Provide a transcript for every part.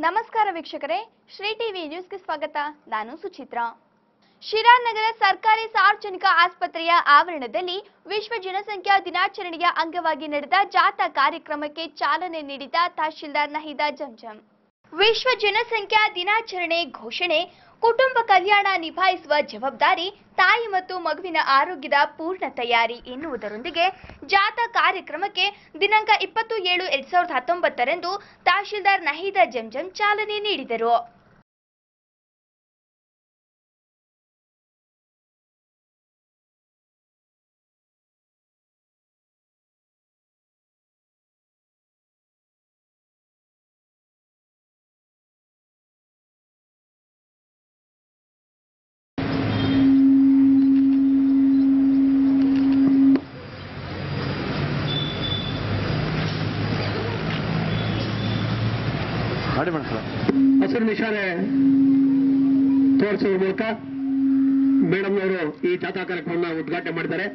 ನಮಸ್ಕಾರ ವೀಕ್ಷಕರೇ ಶ್ರೀ ಟಿವಿ ನ್ಯೂಸ್ಗೆ ಸ್ವಾಗತ ನಾನು ಸುಚಿತ್ರಾ ಶಿರಾನಗರ ಸರ್ಕಾರಿ ಸಾರ್ವಜನಿಕ ಆಸ್ಪತ್ರೆಯ ಆವರಣದಲ್ಲಿ ವಿಶ್ವ ಜನಸಂಖ್ಯಾ ದಿನಾಚರಣೆಯ ಅಂಗವಾಗಿ ನಡೆದ ಜಾಥಾ ಕಾರ್ಯಕ್ರಮಕ್ಕೆ ಚಾಲನೆ ನೀಡಿದ ತಹಶೀಲ್ದಾರ್ ನಹೀದಾ ಜಂಜಂ ವಿಶ್ವ ಜನಸಂಖ್ಯಾ ದಿನಾಚರಣೆ ಘೋಷಣೆ ಕುಟುಂಬ ಕಲ್ಯಾಣ ನಿಭಾಯಿಸುವ ಜವಾಬ್ದಾರಿ ತಾಯಿ ಮತ್ತು ಮಗುವಿನ ಆರೋಗ್ಯದ ಪೂರ್ಣ ತಯಾರಿ ಎನ್ನುವುದರೊಂದಿಗೆ ಜಾಥಾ ಕಾರ್ಯಕ್ರಮಕ್ಕೆ ದಿನಾಂಕ ಇಪ್ಪತ್ತು ಏಳು ಎರಡ್ ಸಾವಿರದ ಹತ್ತೊಂಬತ್ತರಂದು ತಹಶೀಲ್ದಾರ್ ನಹೀದಾ ಜಂಜಂ ಚಾಲನೆ ನೀಡಿದರು ಮಾಡಿ ಮೇಡಮ್ ಸರ್ ಹಸಿರು ನಿಶಾನೆ ತೋರಿಸುವ ಮೂಲಕ ಮೇಡಮ್ ಅವರು ಈ ಜಾಥಾ ಕಾರ್ಯಕ್ರಮನ ಉದ್ಘಾಟನೆ ಮಾಡಿದ್ದಾರೆ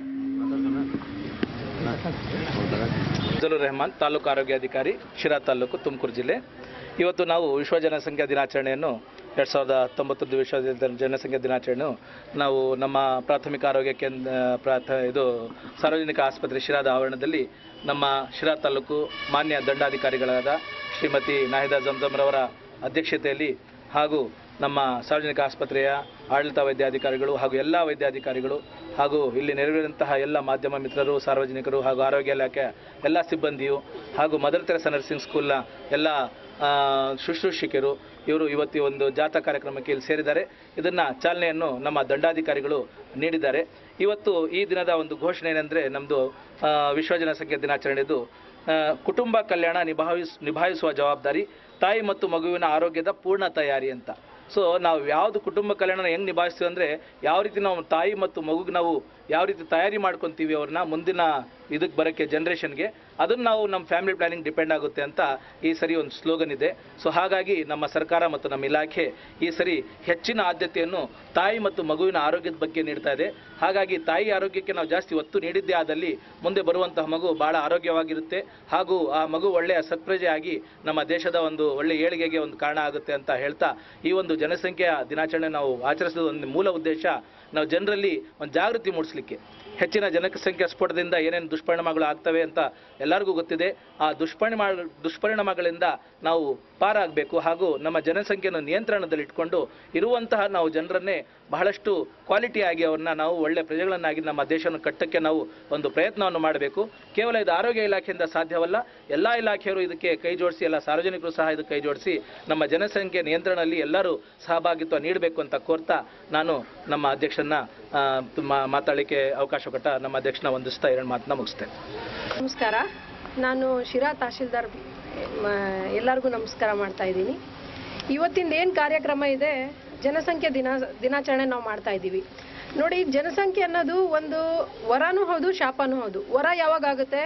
ಅಫ್ಜಲುರ್ ರೆಹಮಾನ್ ತಾಲೂಕು ಆರೋಗ್ಯಾಧಿಕಾರಿ ಶಿರಾ ತಾಲೂಕು ತುಮಕೂರು ಜಿಲ್ಲೆ ಇವತ್ತು ನಾವು ವಿಶ್ವ ಜನಸಂಖ್ಯಾ ದಿನಾಚರಣೆಯನ್ನು ಎರಡು ಸಾವಿರದ ಹತ್ತೊಂಬತ್ತರದ್ದು ವಿಶ್ವ ಜನ- ಜನಸಂಖ್ಯಾ ದಿನಾಚರಣೆಯನ್ನು ನಾವು ನಮ್ಮ ಪ್ರಾಥಮಿಕ ಆರೋಗ್ಯ ಕೇಂದ್ರ ಪ್ರಾಥ ಇದು ಸಾರ್ವಜನಿಕ ಆಸ್ಪತ್ರೆ ಶಿರಾದ ಆವರಣದಲ್ಲಿ ನಮ್ಮ ಶಿರಾ ತಾಲೂಕು ಮಾನ್ಯ ದಂಡಾಧಿಕಾರಿಗಳಾದ ಶ್ರೀಮತಿ ನಾಹಿದಾ ಜಮ್ಜಮ್ರವರ ಅಧ್ಯಕ್ಷತೆಯಲ್ಲಿ ಹಾಗೂ ನಮ್ಮ ಸಾರ್ವಜನಿಕ ಆಸ್ಪತ್ರೆಯ ಆಡಳಿತ ವೈದ್ಯಾಧಿಕಾರಿಗಳು ಹಾಗೂ ಎಲ್ಲ ವೈದ್ಯಾಧಿಕಾರಿಗಳು ಹಾಗೂ ಇಲ್ಲಿ ನೆರವೇರಿದಂತಹ ಎಲ್ಲ ಮಾಧ್ಯಮ ಮಿತ್ರರು ಸಾರ್ವಜನಿಕರು ಹಾಗೂ ಆರೋಗ್ಯ ಇಲಾಖೆ ಎಲ್ಲ ಸಿಬ್ಬಂದಿಯು ಹಾಗೂ ಮದರ್ ತೆರೆಸಾ ನರ್ಸಿಂಗ್ ಸ್ಕೂಲ್ನ ಎಲ್ಲ ಆ, ಶುಶ್ರೂಷಕಿಯರು ಇವರು ಇವತ್ತು ಈ ಒಂದು ಜಾಥಾ ಕಾರ್ಯಕ್ರಮಕ್ಕೆ ಇಲ್ಲಿ ಸೇರಿದ್ದಾರೆ ಇದನ್ನು ಚಾಲನೆಯನ್ನು ನಮ್ಮ ದಂಡಾಧಿಕಾರಿಗಳು ನೀಡಿದ್ದಾರೆ ಇವತ್ತು ಈ ದಿನದ ಒಂದು ಘೋಷಣೆ ಏನೆಂದರೆ ನಮ್ಮದು ವಿಶ್ವ ಜನಸಂಖ್ಯೆ ದಿನಾಚರಣೆದು ಆ, ಕುಟುಂಬ ಕಲ್ಯಾಣ ನಿಭಾಯಿಸ್ ನಿಭಾಯಿಸುವ ಜವಾಬ್ದಾರಿ ತಾಯಿ ಮತ್ತು ಮಗುವಿನ ಆರೋಗ್ಯದ ಪೂರ್ಣ ತಯಾರಿ ಅಂತ ಸೊ ನಾವು ಯಾವುದು ಕುಟುಂಬ ಕಲ್ಯಾಣ ಹೆಂಗೆ ನಿಭಾಯಿಸ್ತೀವಿ ಅಂದರೆ ಯಾವ ರೀತಿ ನಾವು ತಾಯಿ ಮತ್ತು ಮಗುಗೆ ನಾವು ಯಾವ ರೀತಿ ತಯಾರಿ ಮಾಡ್ಕೊತೀವಿ ಅವ್ರನ್ನ ಮುಂದಿನ ಇದಕ್ಕೆ ಬರೋಕ್ಕೆ ಜನ್ರೇಷನ್ಗೆ ಅದನ್ನು ನಾವು ನಮ್ಮ ಫ್ಯಾಮಿಲಿ ಪ್ಲಾನಿಂಗ್ ಡಿಪೆಂಡ್ ಆಗುತ್ತೆ ಅಂತ ಈ ಸರಿ ಒಂದು ಸ್ಲೋಗನ್ ಇದೆ ಸೊ ಹಾಗಾಗಿ ನಮ್ಮ ಸರ್ಕಾರ ಮತ್ತು ನಮ್ಮ ಇಲಾಖೆ ಈ ಸರಿ ಹೆಚ್ಚಿನ ಆದ್ಯತೆಯನ್ನು ತಾಯಿ ಮತ್ತು ಮಗುವಿನ ಆರೋಗ್ಯದ ಬಗ್ಗೆ ನೀಡ್ತಾ ಇದೆ ಹಾಗಾಗಿ ತಾಯಿ ಆರೋಗ್ಯಕ್ಕೆ ನಾವು ಜಾಸ್ತಿ ಒತ್ತು ನೀಡಿದ್ದೇ ಆದಲ್ಲಿ ಮುಂದೆ ಬರುವಂತಹ ಮಗು ಬಹಳ ಆರೋಗ್ಯವಾಗಿರುತ್ತೆ ಹಾಗೂ ಆ ಮಗು ಒಳ್ಳೆಯ ಸತ್ಪ್ರಜೆ ಆಗಿ ನಮ್ಮ ದೇಶದ ಒಂದು ಒಳ್ಳೆಯ ಏಳಿಗೆಗೆ ಒಂದು ಕಾರಣ ಆಗುತ್ತೆ ಅಂತ ಹೇಳ್ತಾ ಈ ಒಂದು ಜನಸಂಖ್ಯೆಯ ದಿನಾಚರಣೆ ನಾವು ಆಚರಿಸೋದು ಒಂದು ಮೂಲ ಉದ್ದೇಶ ನಾವು ಜನರಲ್ಲಿ ಒಂದು ಜಾಗೃತಿ ಮೂಡಿಸ್ಲಿಕ್ಕೆ ಹೆಚ್ಚಿನ ಜನಸಂಖ್ಯಾ ಸ್ಫೋಟದಿಂದ ಏನೇನು ದುಷ್ಪರಿಣಾಮಗಳು ಆಗ್ತವೆ ಅಂತ ಎಲ್ಲರಿಗೂ ಗೊತ್ತಿದೆ ಆ ದುಷ್ಪರಿಣಾಮ ದುಷ್ಪರಿಣಾಮಗಳಿಂದ ನಾವು ಪಾರಾಗಬೇಕು ಹಾಗೂ ನಮ್ಮ ಜನಸಂಖ್ಯೆಯನ್ನು ನಿಯಂತ್ರಣದಲ್ಲಿಟ್ಕೊಂಡು ಇರುವಂತಹ ನಾವು ಜನರನ್ನೇ ಬಹಳಷ್ಟು ಕ್ವಾಲಿಟಿಯಾಗಿ ಅವ್ರನ್ನ ನಾವು ಒಳ್ಳೆ ಪ್ರಜೆಗಳನ್ನಾಗಿ ನಮ್ಮ ದೇಶವನ್ನು ಕಟ್ಟಕ್ಕೆ ನಾವು ಒಂದು ಪ್ರಯತ್ನವನ್ನು ಮಾಡಬೇಕು ಕೇವಲ ಇದು ಆರೋಗ್ಯ ಇಲಾಖೆಯಿಂದ ಸಾಧ್ಯವಲ್ಲ ಎಲ್ಲ ಇಲಾಖೆಯವರು ಇದಕ್ಕೆ ಕೈ ಜೋಡಿಸಿ ಎಲ್ಲ ಸಾರ್ವಜನಿಕರು ಸಹ ಇದಕ್ಕೆ ಕೈ ಜೋಡಿಸಿ ನಮ್ಮ ಜನಸಂಖ್ಯೆ ನಿಯಂತ್ರಣದಲ್ಲಿ ಎಲ್ಲರೂ ಸಹಭಾಗಿತ್ವ ನೀಡಬೇಕು ಅಂತ ಕೋರ್ತಾ ನಾನು ನಮ್ಮ ಅಧ್ಯಕ್ಷರನ್ನ ಆ, ಮಾ- ಮಾತಾಡಲಿಕ್ಕೆ ಅವಕಾಶ ಕೊಟ್ಟ ನಮ್ಮ ಅಧ್ಯಕ್ಷನ ವಂದಿಸ್ತಾ ಎರಡು ಮಾತನ್ನ ಮುಗಿಸ್ತೇನೆ ನಮಸ್ಕಾರ ನಾನು ಶಿರಾ ತಹಶೀಲ್ದಾರ್ ಮ- ಎಲ್ಲರಿಗೂ ನಮಸ್ಕಾರ ಮಾಡ್ತಾ ಇದ್ದೀನಿ ಇವತ್ತಿಂದ ಏನು ಕಾರ್ಯಕ್ರಮ ಇದೆ ಜನಸಂಖ್ಯೆ ದಿನ ದಿನಾಚರಣೆ ನಾವು ಮಾಡ್ತಾ ಇದ್ದೀವಿ ನೋಡಿ ಜನಸಂಖ್ಯೆ ಅನ್ನೋದು ಒಂದು ವರನೂ ಹೌದು ಶಾಪನೂ ಹೌದು ವರ ಯಾವಾಗ ಆಗುತ್ತೆ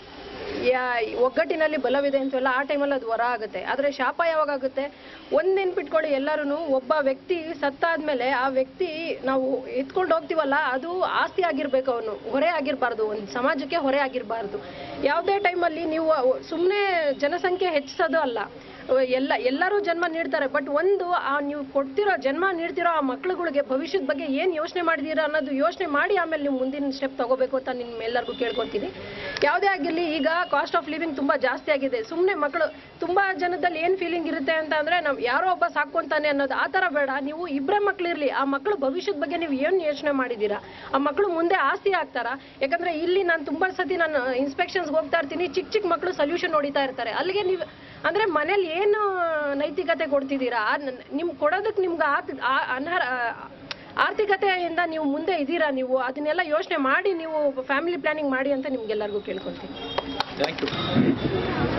ಯಾ ಒಗ್ಗಟ್ಟಿನಲ್ಲಿ ಬಲವಿದೆ ಅಂತೆಲ್ಲ ಆ ಟೈಮಲ್ಲಿ ಅದು ವರ ಆಗುತ್ತೆ ಆದರೆ ಶಾಪ ಯಾವಾಗ ಆಗುತ್ತೆ ಒಂದು ನೆನ್ಪಿಟ್ಕೊಳ್ಳಿ ಎಲ್ಲರೂ ಒಬ್ಬ ವ್ಯಕ್ತಿ ಸತ್ತಾದ್ಮೇಲೆ ಆ ವ್ಯಕ್ತಿ ನಾವು ಎತ್ಕೊಂಡು ಹೋಗ್ತೀವಲ್ಲ ಅದು ಆಸ್ತಿ ಆಗಿರ್ಬೇಕು ಅವನು ಹೊರೆ ಆಗಿರಬಾರ್ದು ಒಂದು ಸಮಾಜಕ್ಕೆ ಹೊರೆ ಆಗಿರಬಾರ್ದು ಯಾವುದೇ ಟೈಮಲ್ಲಿ ನೀವು ಸುಮ್ಮನೆ ಜನಸಂಖ್ಯೆ ಹೆಚ್ಚಿಸೋದು ಅಲ್ಲ ಎಲ್ಲ ಎಲ್ಲರೂ ಜನ್ಮ ನೀಡ್ತಾರೆ ಬಟ್ ಒಂದು ಆ ನೀವು ಕೊಡ್ತಿರೋ ಜನ್ಮ ನೀಡ್ತಿರೋ ಆ ಮಕ್ಳುಗಳಿಗೆ ಭವಿಷ್ಯದ ಬಗ್ಗೆ ಏನು ಯೋಚನೆ ಮಾಡಿದೀರಾ ಅನ್ನೋದು ಯೋಚನೆ ಮಾಡಿ ಆಮೇಲೆ ನೀವು ಮುಂದಿನ ಸ್ಟೆಪ್ ತಗೋಬೇಕು ಅಂತ ನಿಮ್ಮೆಲ್ಲರಿಗೂ ಕೇಳ್ಕೊತೀನಿ ಯಾವುದೇ ಆಗಿರಲಿ ಈಗ ಕಾಸ್ಟ್ ಆಫ್ ಲಿವಿಂಗ್ ತುಂಬಾ ಜಾಸ್ತಿ ಆಗಿದೆ ಸುಮ್ಮನೆ ಮಕ್ಕಳು ತುಂಬಾ ಜನದಲ್ಲಿ ಏನು ಫೀಲಿಂಗ್ ಇರುತ್ತೆ ಅಂತ ಅಂದ್ರೆ ನಾವು ಯಾರೋ ಒಬ್ಬ ಸಾಕೊಂತಾನೆ ಅನ್ನೋದು ಆ ಥರ ಬೇಡ ನೀವು ಇಬ್ಬರೇ ಮಕ್ಳಿರ್ಲಿ ಆ ಮಕ್ಕಳು ಭವಿಷ್ಯದ ಬಗ್ಗೆ ನೀವು ಏನು ಯೋಚನೆ ಮಾಡಿದ್ದೀರಾ ಆ ಮಕ್ಕಳು ಮುಂದೆ ಆಸ್ತಿ ಆಗ್ತಾರ ಯಾಕಂದ್ರೆ ಇಲ್ಲಿ ನಾನು ತುಂಬಾ ಸತಿ ನಾನು ಇನ್ಸ್ಪೆಕ್ಷನ್ಸ್ಗೆ ಹೋಗ್ತಾ ಇರ್ತೀನಿ ಚಿಕ್ಕ ಚಿಕ್ಕ ಮಕ್ಕಳು ಸೊಲ್ಯೂಷನ್ ಹೊಡಿತಾ ಇರ್ತಾರೆ ಅಲ್ಲಿಗೆ ನೀವು ಅಂದ್ರೆ ಮನೇಲಿ ಏನು ನೈತಿಕತೆ ಕೊಡ್ತಿದ್ದೀರಾ ಆ ನ- ನಿಮ್ ಕೊಡೋದಕ್ಕೆ ನಿಮ್ಗೆ ಆತ್- ಆ- ಅನರ್ಹ ಆರ್ಥಿಕತೆಯಿಂದ ನೀವು ಮುಂದೆ ಇದ್ದೀರಾ ನೀವು ಅದನ್ನೆಲ್ಲ ಯೋಚನೆ ಮಾಡಿ ನೀವು ಫ್ಯಾಮಿಲಿ ಪ್ಲಾನಿಂಗ್ ಮಾಡಿ ಅಂತ ನಿಮ್ಗೆಲ್ಲರಿಗೂ ಕೇಳ್ಕೊತೀನಿ ಥ್ಯಾಂಕ್ ಯು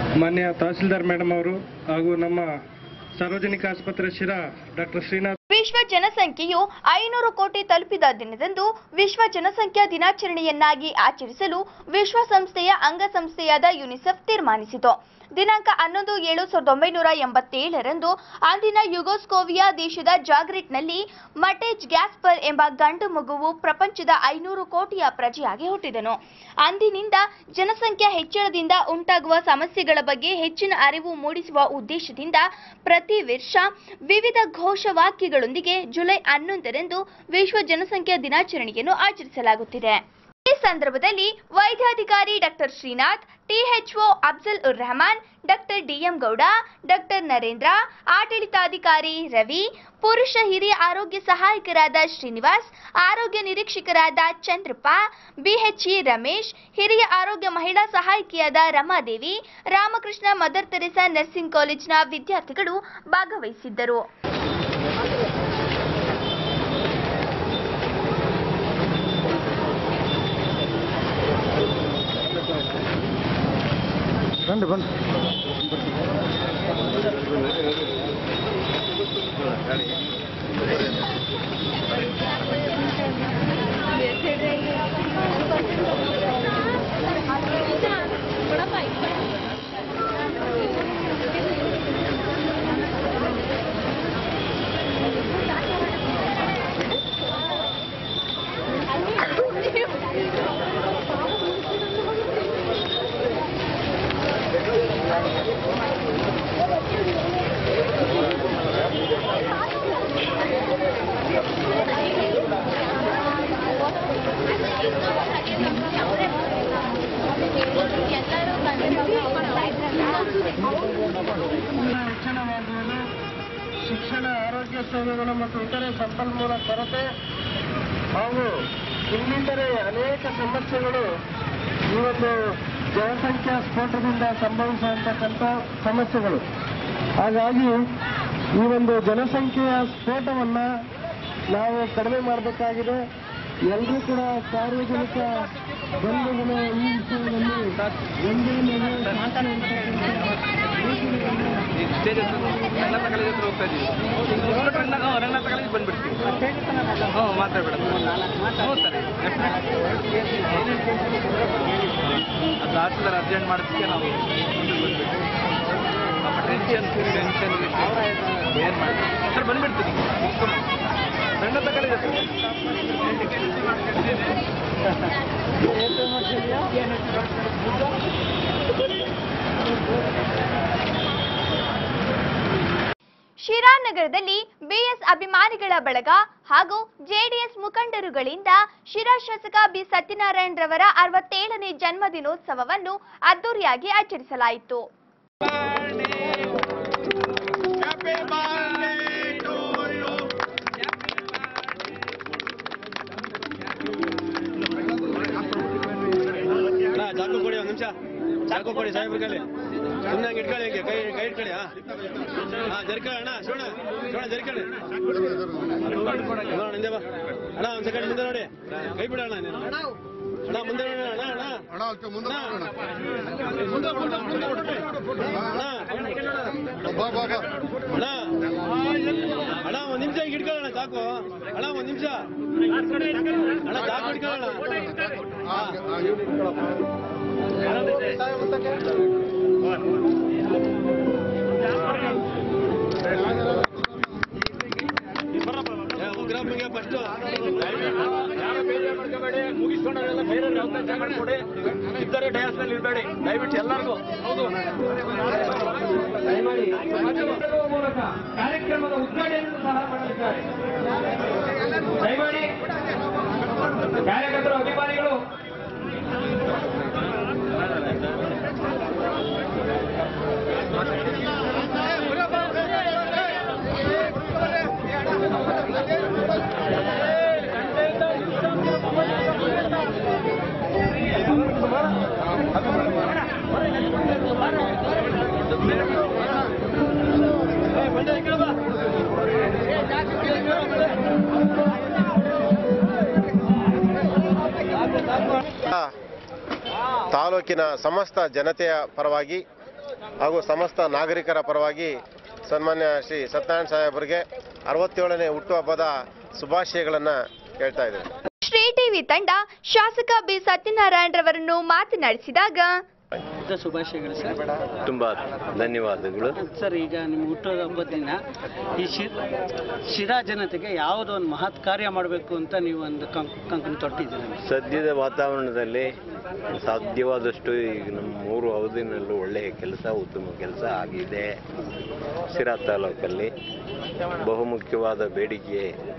ಮಾನ್ಯ ತಹಸೀಲ್ದಾರ್ ಮೇಡಮ್ ಅವರು ಹಾಗೂ ನಮ್ಮ ಸಾರ್ವಜನಿಕ ಆಸ್ಪತ್ರೆ ಶಿರಾ ಡಾಕ್ಟರ್ ಶ್ರೀನಾಥ್ ವಿಶ್ವ ವಿಶ್ವ ಜನಸಂಖ್ಯೆಯು ಐನೂರು ಕೋಟಿ ತಲುಪಿದ ದಿನದಂದು ವಿಶ್ವ ಜನಸಂಖ್ಯಾ ದಿನಾಚರಣೆಯನ್ನಾಗಿ ಆಚರಿಸಲು ವಿಶ್ವಸಂಸ್ಥೆಯ ಅಂಗಸಂಸ್ಥೆಯಾದ ಯುನಿಸೆಫ್ ತೀರ್ಮಾನಿಸಿತು ದಿನಾಂಕ ಹನ್ನೊಂದು ಏಳು ಸಾವಿರದ ಒಂಬೈನೂರ ಎಂಬತ್ತೇಳರಂದು ಅಂದಿನ ಯುಗೋಸ್ಕೋವಿಯಾ ದೇಶದ ಜಾಗ್ರೆಟ್ನಲ್ಲಿ ಮಟೇಜ್ ಗ್ಯಾಸ್ಪರ್ ಎಂಬ ಗಂಡು ಮಗುವು ಪ್ರಪಂಚದ ಐನೂರು ಕೋಟಿಯ ಪ್ರಜೆಯಾಗಿ ಹುಟ್ಟಿದನು ಅಂದಿನಿಂದ ಜನಸಂಖ್ಯಾ ಹೆಚ್ಚಳದಿಂದ ಉಂಟಾಗುವ ಸಮಸ್ಯೆಗಳ ಬಗ್ಗೆ ಹೆಚ್ಚಿನ ಅರಿವು ಮೂಡಿಸುವ ಉದ್ದೇಶದಿಂದ ಪ್ರತಿ ವರ್ಷ ವಿವಿಧ ಘೋಷವಾಕ್ಯಗಳೊಂದಿಗೆ ಜುಲೈ ಹನ್ನೊಂದರಂದು ವಿಶ್ವ ಜನಸಂಖ್ಯಾ ದಿನಾಚರಣೆಯನ್ನು ಆಚರಿಸಲಾಗುತ್ತಿದೆ ಈ ಸಂದರ್ಭದಲ್ಲಿ ವೈದ್ಯಾಧಿಕಾರಿ doctor Srinath THO Afzal ur Rehman doctor DM Gowda doctor Narendra ಆಡಳಿತಾಧಿಕಾರಿ ರವಿ ಪುರುಷ ಹಿರಿಯ ಆರೋಗ್ಯ ಸಹಾಯಕರಾದ ಶ್ರೀನಿವಾಸ್ ಆರೋಗ್ಯ ನಿರೀಕ್ಷಕರಾದ ಚಂದ್ರಪ್ಪ ಬಿಎಚ್ಇ ರಮೇಶ್ ಹಿರಿಯ ಆರೋಗ್ಯ ಮಹಿಳಾ ಸಹಾಯಕಿಯಾದ Ramadevi Ramakrishna Mother Teresa nursing ಕಾಲೇಜಿನ ವಿದ್ಯಾರ್ಥಿಗಳು ಭಾಗವಹಿಸಿದ್ದರು ಬನ್ನಿ ಬನ್ನಿ ಹೆಚ್ಚಳವಾಗುವುದು ಶಿಕ್ಷಣ ಆರೋಗ್ಯ ಸೇವೆಗಳು ಮತ್ತು ಇತರೆ ಸಂಪನ್ಮೂಲ ಕೊರತೆ ಹಾಗೂ ಇನ್ನಿತರೆ ಅನೇಕ ಸಮಸ್ಯೆಗಳು ಈ ಒಂದು ಜನಸಂಖ್ಯಾ ಸ್ಫೋಟದಿಂದ ಸಂಭವಿಸುವಂತಕ್ಕಂಥ ಸಮಸ್ಯೆಗಳು ಹಾಗಾಗಿ ಈ ಒಂದು ಜನಸಂಖ್ಯೆಯ ಸ್ಫೋಟವನ್ನ ನಾವು ಕಡಿಮೆ ಮಾಡಬೇಕಾಗಿದೆ ಎಲ್ಲರೂ ಕೂಡ ಸಾರ್ವಜನಿಕ ಬಂಧುಗಳು ಈ ವಿಷಯದಲ್ಲಿ ಒಂದೇ ಮನೆ ಸಾಕು ಈಗ ಸ್ಟೇಜ್ ಹತ್ರ ರಂಗನಾಥ ಕಾಲೇಜ್ ಹತ್ರ ಹೋಗ್ತಾ ಇದ್ದೀವಿ ರಂಗನಾಥ ರಂಗನಾಥ ಕಾಲೇಜ್ ಬಂದ್ಬಿಡ್ತೀವಿ ಹ್ಞೂ ಮಾತಾಡ್ಬೇಡ ಹ್ಞೂ ಸರಿ ಅದು ತಹಸೀಲ್ದಾರ್ ಅರ್ಜೆಂಟ್ ಮಾಡೋದಕ್ಕೆ ನಾವು ಮುಂದಕ್ಕೆ ಬಂದ್ಬಿಟ್ಟು ನಮ್ಮ ಟೆನ್ಷನ್ ಟೆನ್ಷನ್ ಏನು ಮಾಡಿ ಸರ್ ಬಂದ್ಬಿಡ್ತೀನಿ ಮುಗ್ಸ್ಕೊಂಡು. ರಂಗನಾಥ ಕಾಲೇಜ್ ಹತ್ರ ಶಿರಾ ನಗರದಲ್ಲಿ ಬಿಎಸ್ ಅಭಿಮಾನಿಗಳ ಬಳಗ ಹಾಗೂ ಜೆಡಿಎಸ್ ಮುಖಂಡರುಗಳಿಂದ ಶಿರಾ ಶಾಸಕ ಬಿ ಸತ್ಯನಾರಾಯಣ್ ರವರ ಅರವತ್ತೇಳನೇ ಜನ್ಮದಿನೋತ್ಸವವನ್ನು ಅದ್ದೂರಿಯಾಗಿ ಆಚರಿಸಲಾಯಿತು ಅಣ್ಣ ಚಾಕು ಕೊಡಿ ಒಂದು ನಿಮಿಷ ಚಾಕು ಕೊಡಿ ಸಾಹೇಬ್ರ ಕೈಲಿ ಸುಮ್ಮನೆ ಹಂಗೆ ಇಟ್ಕೊಳ್ಳಿ ಹಂಗೆ ಕೈ ಕೈ ಇಟ್ಕೊಳ್ಳಿ ಹಾ ಹಾ ಜರ್ಕೊಳ್ಳಿ ಅಣ್ಣ ಶೋಣ ಶೋಣ ಜರ್ಕೊಳ್ಳಿ ನೋಡೋಣ ಹಿಂದೆ ಬಾ ಅಣ್ಣ ಒಂದು ಸೆಕೆಂಡ್ ಮುಂದೆ ನೋಡಿ ಕೈ ಬಿಡ ಅಣ್ಣ ನೀನು ಅಣ್ಣ ಮುಂದೆ ನೋಡಿ ಅಣ್ಣ ಅಣ್ಣ ಅಣ್ಣ ಅಲ್ಪ ಮುಂದೆ ಅಣ್ಣ. ಹೋಗೋಣ. ಮುಂದೆ ಮುಂದೆ ಮುಂದೆ ಬಿಡ್ರಿ. ಅಣ್ಣ ಬಾ ಬಾ ಬಾ ಅಣ್ಣ ಅಣ್ಣ ಒಂದ್ ನಿಮಿಷ ಹಿಂಗೆ ಇಟ್ಕೊಳ್ಳೋಣ ಚಾಕು ಅಣ್ಣ ಒಂದ್ ನಿಮಿಷ ಅಣ್ಣ ಚಾಕು ಇಟ್ಕೊಳ್ಳೋಣ ಆ, ಆ, ಇವ್ನು ಇಟ್ಕೊಳಪ್ಪ. ಏ, ಉಗ್ರಪ್ಪನಿಗೆ ಫಸ್ಟು ಮುಗಿಸ್ಕೊಂಡವರೆಲ್ಲ ಬೇರೆಯವ್ರಿಗೆ ಅವಕಾಶ ಮಾಡಿಕೊಡಿ ಇದ್ದರೆ ಡಯಾಸ್ನಲ್ಲಿ ಇರಬೇಡಿ ದಯವಿಟ್ಟು ಎಲ್ಲರಿಗೂ ಹೌದು ಮೂಲಕ ಕಾರ್ಯಕ್ರಮದ ಉದ್ಘಾಟನೆಯನ್ನು ಸಹ ಮಾಡಲಿದ್ದಾರೆ ದಯಮಾಡಿ ಕಾರ್ಯಕರ್ತರು ಅಭಿಮಾನಿಗಳು ತಾಲೂಕಿನ ಸಮಸ್ತ ಜನತೆಯ ಪರವಾಗಿ ಹಾಗೂ ಸಮಸ್ತ ನಾಗರಿಕರ ಪರವಾಗಿ ಸನ್ಮಾನ್ಯ ಶ್ರೀ ಸತ್ಯನಾರಾಯಣ ಸಾಹೇಬರಿಗೆ ಅರವತ್ತೇಳನೇ ಹುಟ್ಟುಹಬ್ಬದ ಶುಭಾಶಯಗಳನ್ನು ಹೇಳ್ತಾ ಇದ್ದೇನೆ ಶ್ರೀ ಟಿವಿ ತಂಡ ಶಾಸಕ ಬಿ ಸತ್ಯನಾರಾಯಣ ರವರನ್ನು ಮಾತನಾಡಿಸಿದಾಗ ಶುಭಾಶಯಗಳು ಸರ್ ತುಂಬ ಧನ್ಯವಾದಗಳು ಸರ್ ಈಗ ನಿಮ್ಮ ಹುಟ್ಟುಹಬ್ಬದ ಹಬ್ಬದ ದಿನ ಈ ಶಿ ಶಿರಾ ಜನತೆಗೆ ಯಾವುದೋ ಒಂದು ಮಹತ್ ಕಾರ್ಯ ಮಾಡಬೇಕು ಅಂತ ನೀವು ಒಂದು ಕಂಕಣ ತೊಟ್ಟಿದ್ದೀರ ಸದ್ಯದ ವಾತಾವರಣದಲ್ಲಿ ಸಾಧ್ಯವಾದಷ್ಟು ಈಗ ನಮ್ಮ ಮೂರು ಅವಧಿನಲ್ಲೂ ಒಳ್ಳೆಯ ಕೆಲಸ ಉತ್ತಮ ಕೆಲಸ ಆಗಿದೆ ಸಿರಾ ತಾಲೂಕಲ್ಲಿ ಬಹುಮುಖ್ಯವಾದ ಬೇಡಿಕೆ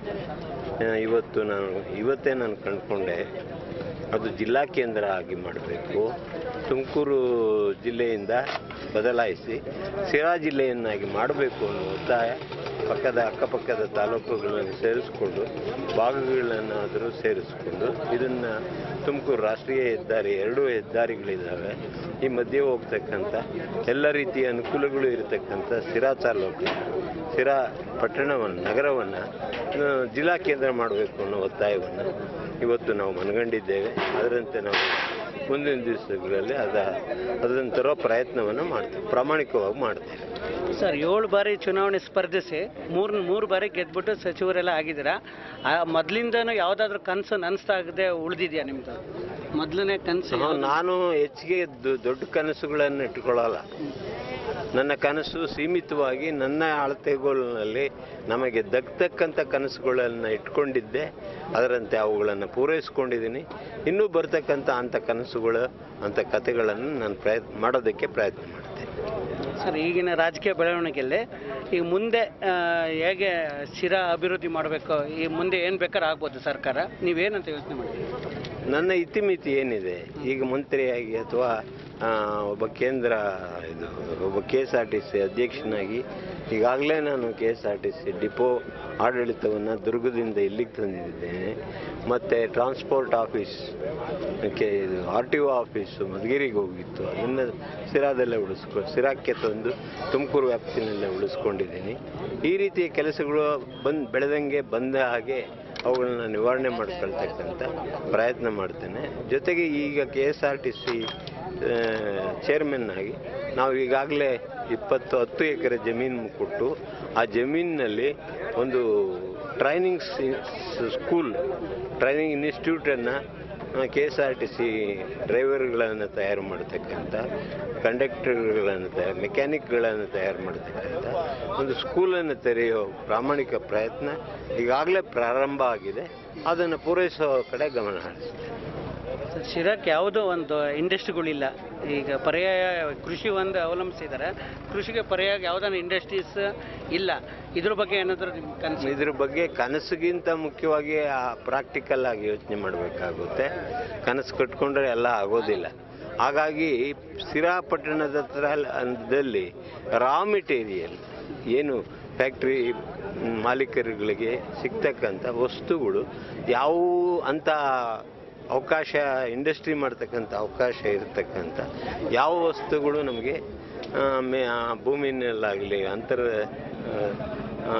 ಆ, ಇವತ್ತು ನಾನು ಇವತ್ತೇ ನಾನು ಕಂಡುಕೊಂಡೆ ಅದು ಜಿಲ್ಲಾ ಕೇಂದ್ರ ಆಗಿ ಮಾಡಬೇಕು ತುಮಕೂರು ಜಿಲ್ಲೆಯಿಂದ ಬದಲಾಯಿಸಿ ಸಿರಾ ಜಿಲ್ಲೆಯನ್ನಾಗಿ ಮಾಡಬೇಕು ಅನ್ನೋ ಒತ್ತಾಯ ಪಕ್ಕದ ಅಕ್ಕಪಕ್ಕದ ತಾಲೂಕುಗಳನ್ನು ಸೇರಿಸ್ಕೊಂಡು ಭಾಗಗಳನ್ನಾದರೂ ಸೇರಿಸ್ಕೊಂಡು ಇದನ್ನು ತುಮಕೂರು ರಾಷ್ಟ್ರೀಯ ಹೆದ್ದಾರಿ ಎರಡೂ ಹೆದ್ದಾರಿಗಳಿದ್ದಾವೆ ಈ ಮಧ್ಯೆ ಹೋಗ್ತಕ್ಕಂಥ ಎಲ್ಲ ರೀತಿಯ ಅನುಕೂಲಗಳು ಇರತಕ್ಕಂಥ ಸಿರಾ ತಾಲೂಕು ಸಿರಾ ಪಟ್ಟಣವನ್ನು ನಗರವನ್ನು ಜಿಲ್ಲಾ ಕೇಂದ್ರ ಮಾಡಬೇಕು ಅನ್ನೋ ಒತ್ತಾಯವನ್ನು ಇವತ್ತು ನಾವು ಮನಗಂಡಿದ್ದೇವೆ ಅದರಂತೆ ನಾವು ಮುಂದಿನ ದಿವಸಗಳಲ್ಲಿ ಅದ ಅದನ್ನು ತರೋ ಪ್ರಯತ್ನವನ್ನು ಮಾಡ್ತೀವಿ ಪ್ರಾಮಾಣಿಕವಾಗಿ ಮಾಡ್ತೇವೆ ಸರ್ ಏಳು ಬಾರಿ ಚುನಾವಣೆ ಸ್ಪರ್ಧಿಸಿ ಮೂರು ಮೂರು ಬಾರಿ ಗೆದ್ಬಿಟ್ಟು ಸಚಿವರೆಲ್ಲ ಆಗಿದ್ದೀರಾ ಆ ಮೊದಲಿಂದನೂ ಯಾವುದಾದ್ರೂ ಕನಸು ನನಸಾಗದೆ ಉಳಿದಿದೆಯಾ ನಿಮ್ಮದು ಮೊದಲನೇ ಕನಸು ಹಾ, ನಾನು ಹೆಚ್ಚಿಗೆ ದೊ- ದೊಡ್ಡ ಕನಸುಗಳನ್ನು ಇಟ್ಕೊಳ್ಳಲ್ಲ ನನ್ನ ಕನಸು ಸೀಮಿತವಾಗಿ ನನ್ನ ಅಳತೆಗೋಲಿನಲ್ಲಿ ನಮಗೆ ದಕ್ಕತಕ್ಕಂಥ ಕನಸುಗಳನ್ನು ಇಟ್ಕೊಂಡಿದ್ದೆ ಅದರಂತೆ ಅವುಗಳನ್ನು ಪೂರೈಸ್ಕೊಂಡಿದ್ದೀನಿ ಇನ್ನೂ ಬರ್ತಕ್ಕಂಥ ಅಂಥ ಕನಸುಗಳು ಅಂಥ ಕಥೆಗಳನ್ನು ನಾನು ಪ್ರಯತ್ನ ಮಾಡೋದಕ್ಕೆ ಪ್ರಯತ್ನ ಮಾಡ್ತೇನೆ ಸರ್ ಈಗಿನ ರಾಜಕೀಯ ಬೆಳವಣಿಗೆಯಲ್ಲಿ ಈಗ ಮುಂದೆ ಆ, ಹೇಗೆ ಶಿರಾ ಅಭಿವೃದ್ಧಿ ಮಾಡಬೇಕು ಈ ಮುಂದೆ ಏನು ಬೇಕಾದ್ರೆ ಆಗ್ಬೋದು ಸರ್ಕಾರ ನೀವೇನಂತ ಯೋಚನೆ ಮಾಡ್ತೀವಿ ನನ್ನ ಇತಿಮಿತಿ ಏನಿದೆ ಈಗ ಮಂತ್ರಿಯಾಗಿ ಅಥವಾ ಆ, ಒಬ್ಬ ಕೇಂದ್ರ ಇದು ಒಬ್ಬ K S R T C ಅಧ್ಯಕ್ಷನಾಗಿ ಈಗಾಗಲೇ ನಾನು K S R T C depot ಆಡಳಿತವನ್ನು ದುರ್ಗದಿಂದ ಇಲ್ಲಿಗೆ ತಂದಿದ್ದೇನೆ ಮತ್ತು ಟ್ರಾನ್ಸ್ಪೋರ್ಟ್ ಆಫೀಸ್ ಕೆ ಇದು ಆರ್ ಟಿ ಒ ಆಫೀಸು ಮಧುಗಿರಿಗೆ ಹೋಗಿತ್ತು ಅದನ್ನು ಸಿರಾದಲ್ಲೇ ಉಳಿಸ್ಕೊ ಸಿರಾಕ್ಕೆ ತಂದು ತುಮಕೂರು ವ್ಯಾಪ್ತಿನಲ್ಲೇ ಉಳಿಸ್ಕೊಂಡಿದ್ದೀನಿ ಈ ರೀತಿಯ ಕೆಲಸಗಳು ಬಂದು ಬೆಳೆದಂಗೆ ಬಂದ ಹಾಗೆ ಅವುಗಳನ್ನ ನಿವಾರಣೆ ಮಾಡ್ಕೊಳ್ತಕ್ಕಂಥ ಪ್ರಯತ್ನ ಮಾಡ್ತೇನೆ ಜೊತೆಗೆ ಈಗ K S R T C chairman ಆಗಿ ನಾವು ಈಗಾಗಲೇ ಇಪ್ಪತ್ತು ಹತ್ತು ಎಕರೆ ಜಮೀನು ಕೊಟ್ಟು ಆ ಜಮೀನಿನಲ್ಲಿ ಒಂದು ಟ್ರೈನಿಂಗ್ ಸ್ಕೂಲ್ ಟ್ರೈನಿಂಗ್ ಇನ್ಸ್ಟಿಟ್ಯೂಟನ್ನು K S R T C ಡ್ರೈವರ್ಗಳನ್ನು ತಯಾರು ಮಾಡ್ತಕ್ಕಂಥ ಕಂಡಕ್ಟರ್ಗಳನ್ನು ತಯಾರು ಮೆಕ್ಯಾನಿಕ್ಗಳನ್ನು ತಯಾರು ಮಾಡ್ತಕ್ಕಂಥ ಒಂದು ಸ್ಕೂಲನ್ನು ತೆರೆಯೋ ಪ್ರಾಮಾಣಿಕ ಪ್ರಯತ್ನ ಈಗಾಗಲೇ ಪ್ರಾರಂಭ ಆಗಿದೆ ಅದನ್ನು ಪೂರೈಸೋ ಕಡೆ ಗಮನ ಹರಿಸ್ತೇನೆ ಸರ್, ಶಿರಾಕ್ಕೆ ಯಾವುದೋ ಒಂದು ಇಂಡಸ್ಟ್ರಿಗಳಿಲ್ಲ ಈಗ ಪರ್ಯಾಯ ಕೃಷಿ ಒಂದು ಅವಲಂಬಿಸಿದ್ದಾರೆ ಕೃಷಿಗೆ ಪರ್ಯಾಯ ಯಾವುದಾದ್ರು ಇಂಡಸ್ಟ್ರೀಸ್ ಇಲ್ಲ ಇದ್ರ ಬಗ್ಗೆ ಏನಾದರೂ ನಿಮ್ಮ ಕನಸು ಇದ್ರ ಬಗ್ಗೆ ಕನಸಿಗಿಂತ ಮುಖ್ಯವಾಗಿ ಪ್ರಾಕ್ಟಿಕಲ್ ಆಗಿ ಯೋಚನೆ ಮಾಡಬೇಕಾಗುತ್ತೆ ಕನಸು ಕಟ್ಕೊಂಡ್ರೆ ಎಲ್ಲ ಆಗೋದಿಲ್ಲ ಹಾಗಾಗಿ ಸಿರಾ ಪಟ್ಟಣದ ಹತ್ರ ದಲ್ಲಿ ರಾ ಮೆಟೀರಿಯಲ್ ಏನು ಫ್ಯಾಕ್ಟ್ರಿ ಮಾಲೀಕರುಗಳಿಗೆ ಸಿಗ್ತಕ್ಕಂಥ ವಸ್ತುಗಳು ಯಾವುವು ಅಂತ ಅವಕಾಶ ಇಂಡಸ್ಟ್ರಿ ಮಾಡ್ತಕ್ಕಂಥ ಅವಕಾಶ ಇರತಕ್ಕಂಥ ಯಾವ ವಸ್ತುಗಳು ನಮಗೆ ಆ, ಮೇ ಆ, ಭೂಮಿನಲ್ಲಾಗಲಿ ಅಂತರ ಆ,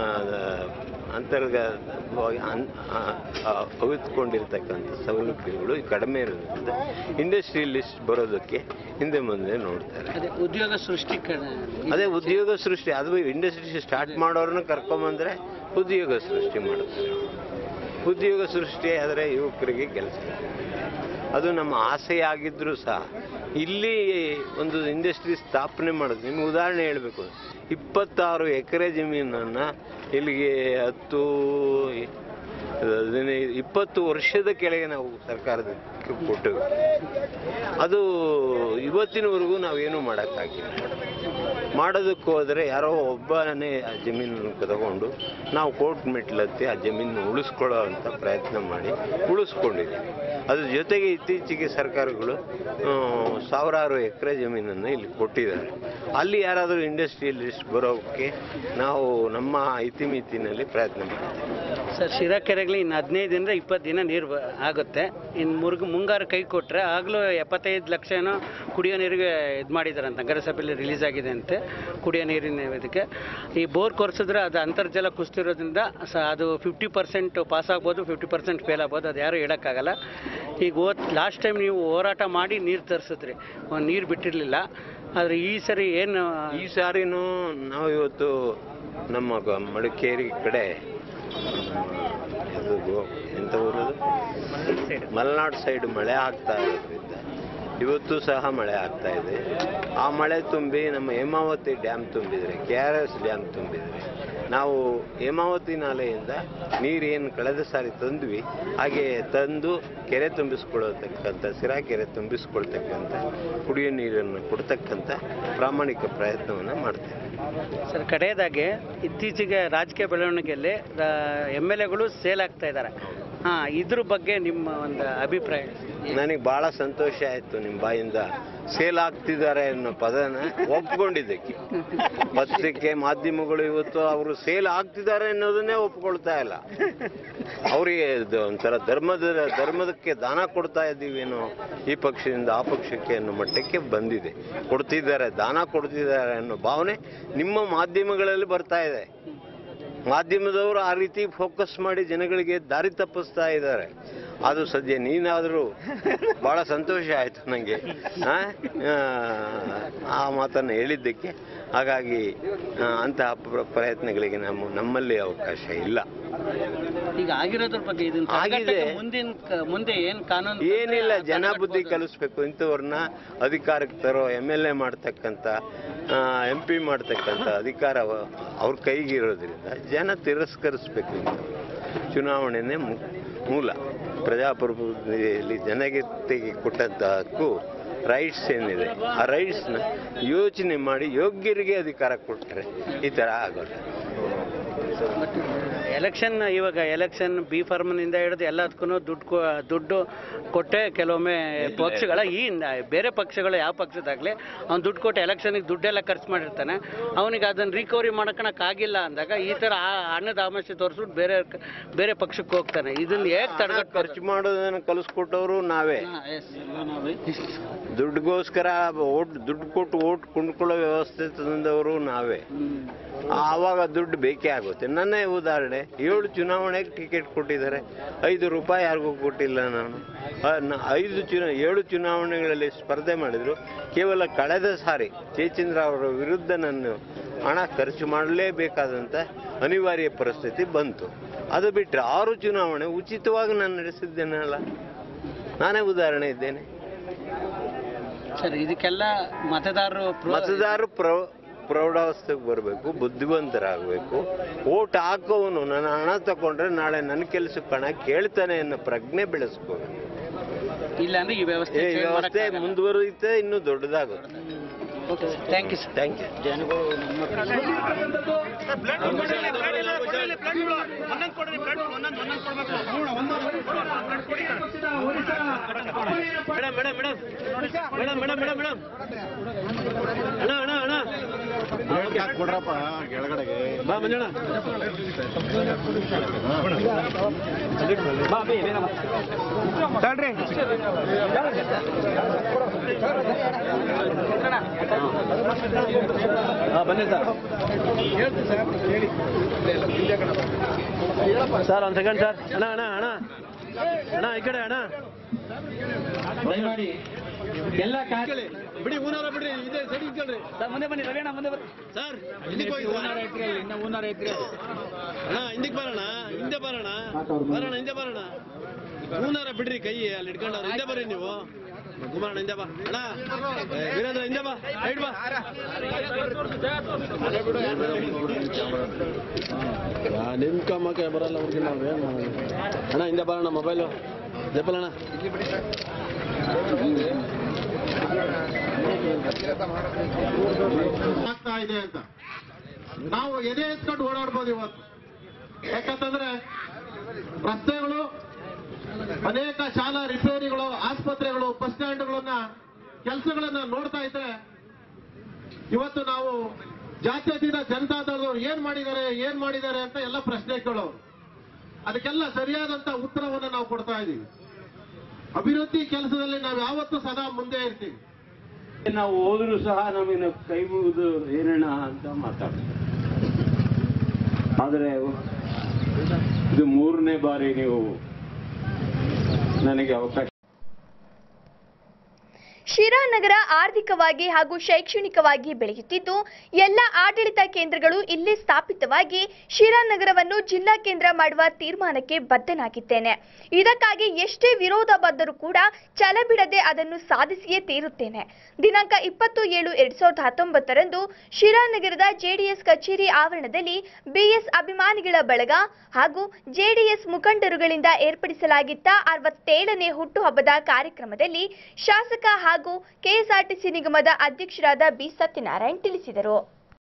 ಅಂತರ್ಗತವಾಗಿ ಅನ್- ಆ, ಆ, ಅವಿತುಕೊಂಡಿರ್ತಕ್ಕಂಥ ಸೌಲಭ್ಯಗಳು ಕಡಿಮೆ ಇರೋದ್ರಿಂದ ಇಂಡಸ್ಟ್ರಿಯಲಿಸ್ಟ್ ಬರೋದಕ್ಕೆ ಹಿಂದೆ ಮುಂದೆ ನೋಡ್ತಾರೆ ಅದೇ ಉದ್ಯೋಗ ಸೃಷ್ಟಿ ಕಡೆ ಅದೇ ಉದ್ಯೋಗ ಸೃಷ್ಟಿ ಅದು ಇಂಡಸ್ಟ್ರಿ ಸ್ಟಾರ್ಟ್ ಮಾಡೋರನ್ನ ಕರ್ಕೊಂಬಂದ್ರೆ ಉದ್ಯೋಗ ಸೃಷ್ಟಿ ಮಾಡ್ತಾರೆ ಉದ್ಯೋಗ ಸೃಷ್ಟಿ ಆದರೆ ಯುವಕರಿಗೆ ಕೆಲಸ ಅದು ನಮ್ಮ ಆಸೆ ಆಗಿದ್ರೂ ಸಹ ಇಲ್ಲಿ ಒಂದು ಇಂಡಸ್ಟ್ರಿ ಸ್ಥಾಪನೆ ಮಾಡೋದು ನಿಮ್ಗೆ ಉದಾಹರಣೆ ಹೇಳಬೇಕು ಇಪ್ಪತ್ತಾರು ಎಕರೆ ಜಮೀನನ್ನು ಇಲ್ಲಿಗೆ ಹತ್ತು ಹದಿನೈದು ಇಪ್ಪತ್ತು ವರ್ಷದ ಕೆಳಗೆ ನಾವು ಸರ್ಕಾರದಕ್ಕೆ ಕೊಟ್ಟೆವು ಅದು ಇವತ್ತಿನವರೆಗೂ ನಾವೇನು ಮಾಡೋಕ್ಕಾಗಿಲ್ಲ ಮಾಡೋದಕ್ಕೆ ಹೋದರೆ ಯಾರೋ ಒಬ್ಬನೇ ಆ ಜಮೀನನ್ನು ತಗೊಂಡು ನಾವು ಕೋರ್ಟ್ ಮೆಟ್ಲತ್ತಿ ಆ ಜಮೀನು ಉಳಿಸ್ಕೊಳ್ಳೋ ಅಂತ ಪ್ರಯತ್ನ ಮಾಡಿ ಉಳಿಸ್ಕೊಂಡಿದ್ದೀವಿ ಅದ್ರ ಜೊತೆಗೆ ಇತ್ತೀಚೆಗೆ ಸರ್ಕಾರಗಳು ಆ, ಸಾವಿರಾರು ಎಕರೆ ಜಮೀನನ್ನು ಇಲ್ಲಿ ಕೊಟ್ಟಿದ್ದಾರೆ ಅಲ್ಲಿ ಯಾರಾದರೂ ಇಂಡಸ್ಟ್ರಿಯಲಿಸ್ಟ್ ಬರೋಕ್ಕೆ ನಾವು ನಮ್ಮ ಇತಿಮಿತಿನಲ್ಲಿ ಪ್ರಯತ್ನ ಮಾಡ್ತೀವಿ ಸರ್ ಶಿರಾ ಕೆರೆಗೆ ಇನ್ನು ಹದಿನೈದು ದಿನದ ಇಪ್ಪತ್ತು ದಿನ ನೀರು ಬ- ಆಗುತ್ತೆ ಇನ್ನು ಮುರುಗ ಮುಂಗಾರು ಕೈ ಕೊಟ್ಟರೆ ಆಗಲೂ ಎಪ್ಪತ್ತೈದು ಲಕ್ಷ ಏನೋ ಕುಡಿಯೋ ನೀರಿಗೆ ಇದು ಮಾಡಿದ್ದಾರೆ ಅಂತ ನಗರಸಭೆಯಲ್ಲಿ ರಿಲೀಸ್ ಆಗಿದೆ ಅಂತೆ ಕುಡಿಯೋ ನೀರಿನ ಇದಕ್ಕೆ ಈ ಬೋರ್ ಕೊರೆಸಿದ್ರೆ ಅದು ಅಂತರ್ಜಲ ಕುಸಿತಿರೋದ್ರಿಂದ ಸ ಅದು ಫಿಫ್ಟಿ ಪರ್ಸೆಂಟ್ ಪಾಸ್ ಆಗ್ಬೋದು ಫಿಫ್ಟಿ ಪರ್ಸೆಂಟ್ ಫೇಲ್ ಆಗ್ಬೋದು ಅದು ಯಾರೂ ಹೇಳೋಕ್ಕಾಗಲ್ಲ ಈಗ ಓದ್ ಲಾಸ್ಟ್ ಟೈಮ್ ನೀವು ಹೋರಾಟ ಮಾಡಿ ನೀರು ತರಿಸಿದ್ರಿ ನೀರು ಬಿಟ್ಟಿರಲಿಲ್ಲ ಆದರೆ ಈ ಸರಿ ಏನು ಈ ಸಾರಿನೂ ನಾವು ಇವತ್ತು ನಮ್ಮ ಗ- ಮಡಿಕೇರಿ ಕಡೆ ಇದು ಗೋ- ಎಂತ ಊರದು ಮಲೆನಾಡು ಸೈಡ್ ಮಳೆ ಆಗ್ತಾ ಇರೋದ್ರಿಂದ ಇವತ್ತು ಸಹ ಮಳೆ ಆಗ್ತಾ ಇದೆ ಆ ಮಳೆ ತುಂಬಿ ನಮ್ಮ ಹೇಮಾವತಿ ಡ್ಯಾಮ್ ತುಂಬಿದರೆ ಕೆ ಆರ್ ಎಸ್ ಡ್ಯಾಮ್ ತುಂಬಿದರೆ ನಾವು ಹೇಮಾವತಿ ನಾಲೆಯಿಂದ ನೀರೇನು ಕಳೆದ ಸಾರಿ ತಂದ್ವಿ ಹಾಗೆ ತಂದು ಕೆರೆ ತುಂಬಿಸ್ಕೊಳ್ಳತಕ್ಕಂಥ ಸಿರಾ ಕೆರೆ ತುಂಬಿಸ್ಕೊಳ್ತಕ್ಕಂಥ ಕುಡಿಯೋ ನೀರನ್ನು ಕೊಡ್ತಕ್ಕಂಥ ಪ್ರಾಮಾಣಿಕ ಪ್ರಯತ್ನವನ್ನು ಮಾಡ್ತೇವೆ ಸರ್ ಕಡೆಯದಾಗಿ ಇತ್ತೀಚೆಗೆ ರಾಜಕೀಯ ಬೆಳವಣಿಗೆಯಲ್ಲಿ ಎಮ್ ಎಲ್ ಎಗಳು ಸೇಲ್ ಆಗ್ತಾ ಇದ್ದಾರೆ ಹಾಂ ಇದ್ರ ಬಗ್ಗೆ ನಿಮ್ಮ ಒಂದು ಅಭಿಪ್ರಾಯ ನನಗೆ ಬಹಳ ಸಂತೋಷ ಆಯಿತು ನಿಮ್ಮ ಬಾಯಿಂದ ಸೇಲ್ ಆಗ್ತಿದ್ದಾರೆ ಅನ್ನೋ ಪದನ ಒಪ್ಕೊಂಡಿದ್ದಕ್ಕೆ ಪತ್ರಿಕೆ ಮಾಧ್ಯಮಗಳು ಇವತ್ತು ಅವರು ಸೇಲ್ ಆಗ್ತಿದ್ದಾರೆ ಅನ್ನೋದನ್ನೇ ಒಪ್ಕೊಳ್ತಾ ಇಲ್ಲ ಅವರಿಗೆ ಇದು ಒಂಥರ ಧರ್ಮದ ಧರ್ಮದಕ್ಕೆ ದಾನ ಕೊಡ್ತಾ ಇದ್ದೀವಿ ಅನ್ನೋ ಈ ಪಕ್ಷದಿಂದ ಆ ಪಕ್ಷಕ್ಕೆ ಅನ್ನೋ ಮಟ್ಟಕ್ಕೆ ಬಂದಿದೆ ಕೊಡ್ತಿದ್ದಾರೆ ದಾನ ಕೊಡ್ತಿದ್ದಾರೆ ಅನ್ನೋ ಭಾವನೆ ನಿಮ್ಮ ಮಾಧ್ಯಮಗಳಲ್ಲಿ ಬರ್ತಾ ಇದೆ ಮಾಧ್ಯಮದವರು ಆ ರೀತಿ ಫೋಕಸ್ ಮಾಡಿ ಜನಗಳಿಗೆ ದಾರಿ ತಪ್ಪಿಸ್ತಾ ಇದ್ದಾರೆ ಅದು ಸದ್ಯ ನೀನಾದರೂ ಬಹಳ ಸಂತೋಷ ಆಯಿತು ನನಗೆ ಆ ಮಾತನ್ನು ಹೇಳಿದ್ದಕ್ಕೆ ಹಾಗಾಗಿ ಆ, ಅಂತಹ ಪ್ರ- ಪ್ರಯತ್ನಗಳಿಗೆ ನಮ್ಮ ನಮ್ಮಲ್ಲಿ ಅವಕಾಶ ಇಲ್ಲ ಈಗ ಆಗಿರೋದ್ರ ಬಗ್ಗೆ ಇದನ್ನ ಆಗಿದೆ. ತಡೆಗಟ್ಟಕ್ಕೆ ಮುಂದಿನ ಕ- ಮುಂದೆ ಏನು ಕಾನೂನು ಏನಿಲ್ಲ ಜನ ಬುದ್ಧಿ ಕಲಿಸ್ಬೇಕು ಇಂಥವ್ರನ್ನ ಅಧಿಕಾರಕ್ಕೆ ತರೋ ಎಮ್ ಎಲ್ ಎ ಮಾಡ್ತಕ್ಕಂಥ ಎಂ ಪಿ ಮಾಡ್ತಕ್ಕಂಥ ಅಧಿಕಾರ ಅವ- ಅವ್ರ ಕೈಗಿರೋದ್ರಿಂದ ಜನ ತಿರಸ್ಕರಿಸ್ಬೇಕು ಇಂಥವ್ರು. ಚುನಾವಣೆನೇ ಮು- ಮೂಲ ಪ್ರಜಾಪ್ರಭುತ್ವದಲ್ಲಿ ಜನತೆಗೆ ಕೊಟ್ಟಂತ ಹಕ್ಕು ರೈಟ್ಸ್ ಏನಿದೆ ಆ ರೈಟ್ಸ್ನ ಯೋಚನೆ ಮಾಡಿ ಯೋಗ್ಯರಿಗೆ ಅಧಿಕಾರ ಕೊಟ್ಟರೆ ಈ ಥರ ಆಗೋಲ್ಲ ಎಲೆಕ್ಷನ್ ಇವಾಗ ಎಲೆಕ್ಷನ್ ಬಿ ಫಾರ್ಮ್ನಿಂದ ಹಿಡಿದು ಎಲ್ಲದಕ್ಕೂ ದುಡ್ಡು ಕೊ- ದುಡ್ಡು ಕೊಟ್ಟೆ ಕೆಲವೊಮ್ಮೆ ಪಕ್ಷಗಳ ಈ ನ- ಬೇರೆ ಪಕ್ಷಗಳು ಯಾವ ಪಕ್ಷದಾಗಲಿ ಅವ್ನು ದುಡ್ಡು ಕೊಟ್ಟು ಎಲೆಕ್ಷನ್ಗೆ ದುಡ್ಡೆಲ್ಲ ಖರ್ಚು ಮಾಡಿರ್ತಾನೆ ಅವನಿಗೆ ಅದನ್ನು ರಿಕವರಿ ಮಾಡ್ಕೊಳಕ್ಕಾಗಿಲ್ಲ ಅಂದಾಗ ಈ ಥರ ಆ ಹಣದ ಆಮಸ್ಯ ತೋರಿಸ್ಬಿಟ್ಟು ಬೇರೆ ಬೇರೆ ಪಕ್ಷಕ್ಕೆ ಹೋಗ್ತಾನೆ ಇದನ್ನ ಹೇಗೆ ತಡೆಗಟ್ಟು ಖರ್ಚು ಮಾಡೋದನ್ನು ಕಲಿಸ್ಕೊಟ್ಟವರು ನಾವೇ ದುಡ್ಡುಗೋಸ್ಕರ ಓಟ್ ದುಡ್ಡು ಕೊಟ್ಟು ಓಟ್ ಕೊಂಡ್ಕೊಳ್ಳೋ ವ್ಯವಸ್ಥೆ ತಂದವರು ನಾವೇ ಆವಾಗ ದುಡ್ಡು ಬೇಕೇ ಆಗುತ್ತೆ ನನ್ನೇ ಉದಾಹರಣೆ ಏಳು ಚುನಾವಣೆಗೆ ಟಿಕೆಟ್ ಕೊಟ್ಟಿದ್ದಾರೆ ಐದು ರೂಪಾಯಿ ಯಾರಿಗೂ ಕೊಟ್ಟಿಲ್ಲ ನಾನು ಆ, ನ- ಐದು ಚುನಾ ಏಳು ಚುನಾವಣೆಗಳಲ್ಲಿ ಸ್ಪರ್ಧೆ ಮಾಡಿದ್ರು ಕೇವಲ ಕಳೆದ ಸಾರಿ ಜಯಚಂದ್ರ ಅವರ ವಿರುದ್ಧ ನಾನು ಹಣ ಖರ್ಚು ಮಾಡಲೇಬೇಕಾದಂಥ ಅನಿವಾರ್ಯ ಪರಿಸ್ಥಿತಿ ಬಂತು ಅದು ಬಿಟ್ಟರೆ ಆರು ಚುನಾವಣೆ ಉಚಿತವಾಗಿ ನಾನು ನಡೆಸಿದ್ದೇನಲ್ಲ ನಾನೇ ಉದಾಹರಣೆ ಇದ್ದೇನೆ ಸರ್ ಇದಕ್ಕೆಲ್ಲ ಮತದಾರರು ಪ್ರೋ- ಮತದಾರರು ಪ್ರ ಪ್ರೌಢಾವಸ್ಥೆಗೆ ಬರಬೇಕು ಬುದ್ಧಿವಂತರಾಗಬೇಕು ಓಟ್ ಹಾಕೋವನು ನನ್ನ ಹಣ ತಗೊಂಡ್ರೆ ನಾಳೆ ನನ್ನ ಕೆಲಸಕ್ಕೆ ಹಣ ಕೇಳ್ತಾನೆ ಅನ್ನೋ ಪ್ರಜ್ಞೆ ಬೆಳೆಸ್ಕೋಬೇಕು ಇಲ್ಲ ಅಂದ್ರೆ ಈ ವ್ಯವಸ್ಥೆ ಈ change ವ್ಯವಸ್ಥೆ ಮಾಡಕ್ಕಾಗಲ್ಲ. ಮುಂದುವರಿಯುತ್ತೆ ಇನ್ನೂ ದೊಡ್ಡದಾಗುತ್ತೆ okay sir thank you sir thank you ಜನಗಳು ನಮ್ಮ madam madam madam madam madam madam madam ಅಣ್ಣ ಅಣ್ಣ ಅಣ್ಣ ಕೊಡ್ರಪ್ಪ ಕೆಳಗಡೆಗೆ ಬಾ ಮಂಜಣ್ಣ ಬಾ ಬೇ ಬೇಗ ತಡ್ರಿ ಹಾಂ ಬನ್ನಿ ಸರ್ ಸರ್ ಒಂದು ಸೆಕೆಂಡ್ ಸರ್ ಅಣ್ಣ ಅಣ್ಣ ಅಣ್ಣ ಅಣ್ಣ ಈ ಕಡೆ ಅಣ್ಣ ದಯಮಾಡಿ ಎಲ್ಲ ಕೇಳಿ ಬಿಡಿ ಊನಾರ ಬಿಡ್ರಿ ಇದೆ ಸರಿ ಕೇಳ್ರಿ ಸರ್ ಮುಂದೆ ಬನ್ನಿ ರವಿಯಣ್ಣ ಮುಂದೆ ಬನ್ನಿ ಸರ್ ಹಿಂದಕ್ಕೆ ಹೋಗಿ ಸರ್. ಇನ್ನ ಮೂನ್ನೂರ ಐತ್ರಿ ಅಣ್ಣ ಹಿಂದಕ್ಕೆ ಬರೋಣ ಹಿಂದೆ ಬರೋಣ ಬರೋಣ ಹಿಂದೆ ಬರೋಣ ಹೂನಾರ ಬಿಡ್ರಿ ಕೈ ಅಲ್ಲಿ ಇಟ್ಕೊಂಡವ್ರು ಹಿಂದೆ ಬರ್ರಿ ನೀವು ಕುಮಾರಣ್ಣ ಹಿಂದೆ ಬಾ ಅಣ್ಣ ಏ, ವೀರೇಂದ್ರ ಹಿಂದೆ ಬಾ ಸೈಡ್ ಬಾ ನಿಮ್ ಕಮ್ಮಕ್ಕೆ ಬರಲ್ಲ ಹುಡುಗಿ ನಾವು ಏನ್ ಮಾಡೋದು? ಅಣ್ಣ ಹಿಂದೆ ಬರೋಣ ಮೊಬೈಲು ಜಪಲ್ ಅಣ್ಣ ಆಗ್ತಾ ಇದೆ ಅಂತ ನಾವು ಎದೆ ಎತ್ಕೊಂಡು ಓಡಾಡ್ಬೋದು ಇವತ್ತು ಯಾಕಂತಂದ್ರೆ ರಸ್ತೆಗಳು ಅನೇಕ ಶಾಲಾ ರಿಪೇರಿಗಳು ಆಸ್ಪತ್ರೆಗಳು ಬಸ್ ಸ್ಟ್ಯಾಂಡ್ಗಳನ್ನ ಕೆಲಸಗಳನ್ನ ನೋಡ್ತಾ ಇದ್ರೆ ಇವತ್ತು ನಾವು ಜಾತ್ಯತೀತ ಜನತಾದಳದವ್ರು ಏನ್ ಮಾಡಿದ್ದಾರೆ ಏನ್ ಮಾಡಿದ್ದಾರೆ ಅಂತ ಎಲ್ಲ ಪ್ರಶ್ನೆ ಕೇಳೋರು ಅದಕ್ಕೆಲ್ಲ ಸರಿಯಾದಂತ ಉತ್ತರವನ್ನು ನಾವು ಕೊಡ್ತಾ ಇದ್ದೀವಿ ಅಭಿವೃದ್ಧಿ ಕೆಲಸದಲ್ಲಿ ನಾವು ಯಾವತ್ತೂ ಸದಾ ಮುಂದೆ ಇರ್ತೀವಿ ನಾವು ಹೋದ್ರು ಸಹ ನಮಗೆ ಕೈ ಮುಗಿದು ಏನಣ್ಣ ಅಂತ ಮಾತಾಡ್ತಾರೆ ಆದರೆ ಇದು ಮೂರನೇ ಬಾರಿ ನೀವು ನನಗೆ ಅವಕಾಶ ಶಿರಾ ನಗರ ಆರ್ಥಿಕವಾಗಿ ಹಾಗೂ ಶೈಕ್ಷಣಿಕವಾಗಿ ಬೆಳೆಯುತ್ತಿದ್ದು ಎಲ್ಲ ಆಡಳಿತ ಕೇಂದ್ರಗಳು ಇಲ್ಲೇ ಸ್ಥಾಪಿತವಾಗಿ ಶಿರಾ ನಗರವನ್ನು ಜಿಲ್ಲಾ ಕೇಂದ್ರ ಮಾಡುವ ತೀರ್ಮಾನಕ್ಕೆ ಬದ್ಧನಾಗಿದ್ದೇನೆ ಇದಕ್ಕಾಗಿ ಎಷ್ಟೇ ವಿರೋಧ ಬಂದರೂ ಕೂಡ ಛಲ ಬಿಡದೆ ಅದನ್ನು ಸಾಧಿಸಿಯೇ ತೀರುತ್ತೇನೆ ದಿನಾಂಕ ಇಪ್ಪತ್ತು ಏಳು ಎರಡ್ ಸಾವಿರದ ಹತ್ತೊಂಬತ್ತರಂದು ಶಿರಾ ನಗರದ ಜೆಡಿಎಸ್ ಕಚೇರಿ ಆವರಣದಲ್ಲಿ ಬಿಎಸ್ ಅಭಿಮಾನಿಗಳ ಬಳಗ ಹಾಗೂ ಜೆಡಿಎಸ್ ಮುಖಂಡರುಗಳಿಂದ ಏರ್ಪಡಿಸಲಾಗಿದ್ದ ಅರವತ್ತೇಳನೇ ಹುಟ್ಟುಹಬ್ಬದ ಕಾರ್ಯಕ್ರಮದಲ್ಲಿ ಶಾಸಕ ಹಾಗೂ ಕೆಎಸ್ಆರ್ಟಿಸಿ ನಿಗಮದ ಅಧ್ಯಕ್ಷರಾದ ಬಿ ಸತ್ಯನಾರಾಯಣ್ ತಿಳಿಸಿದರು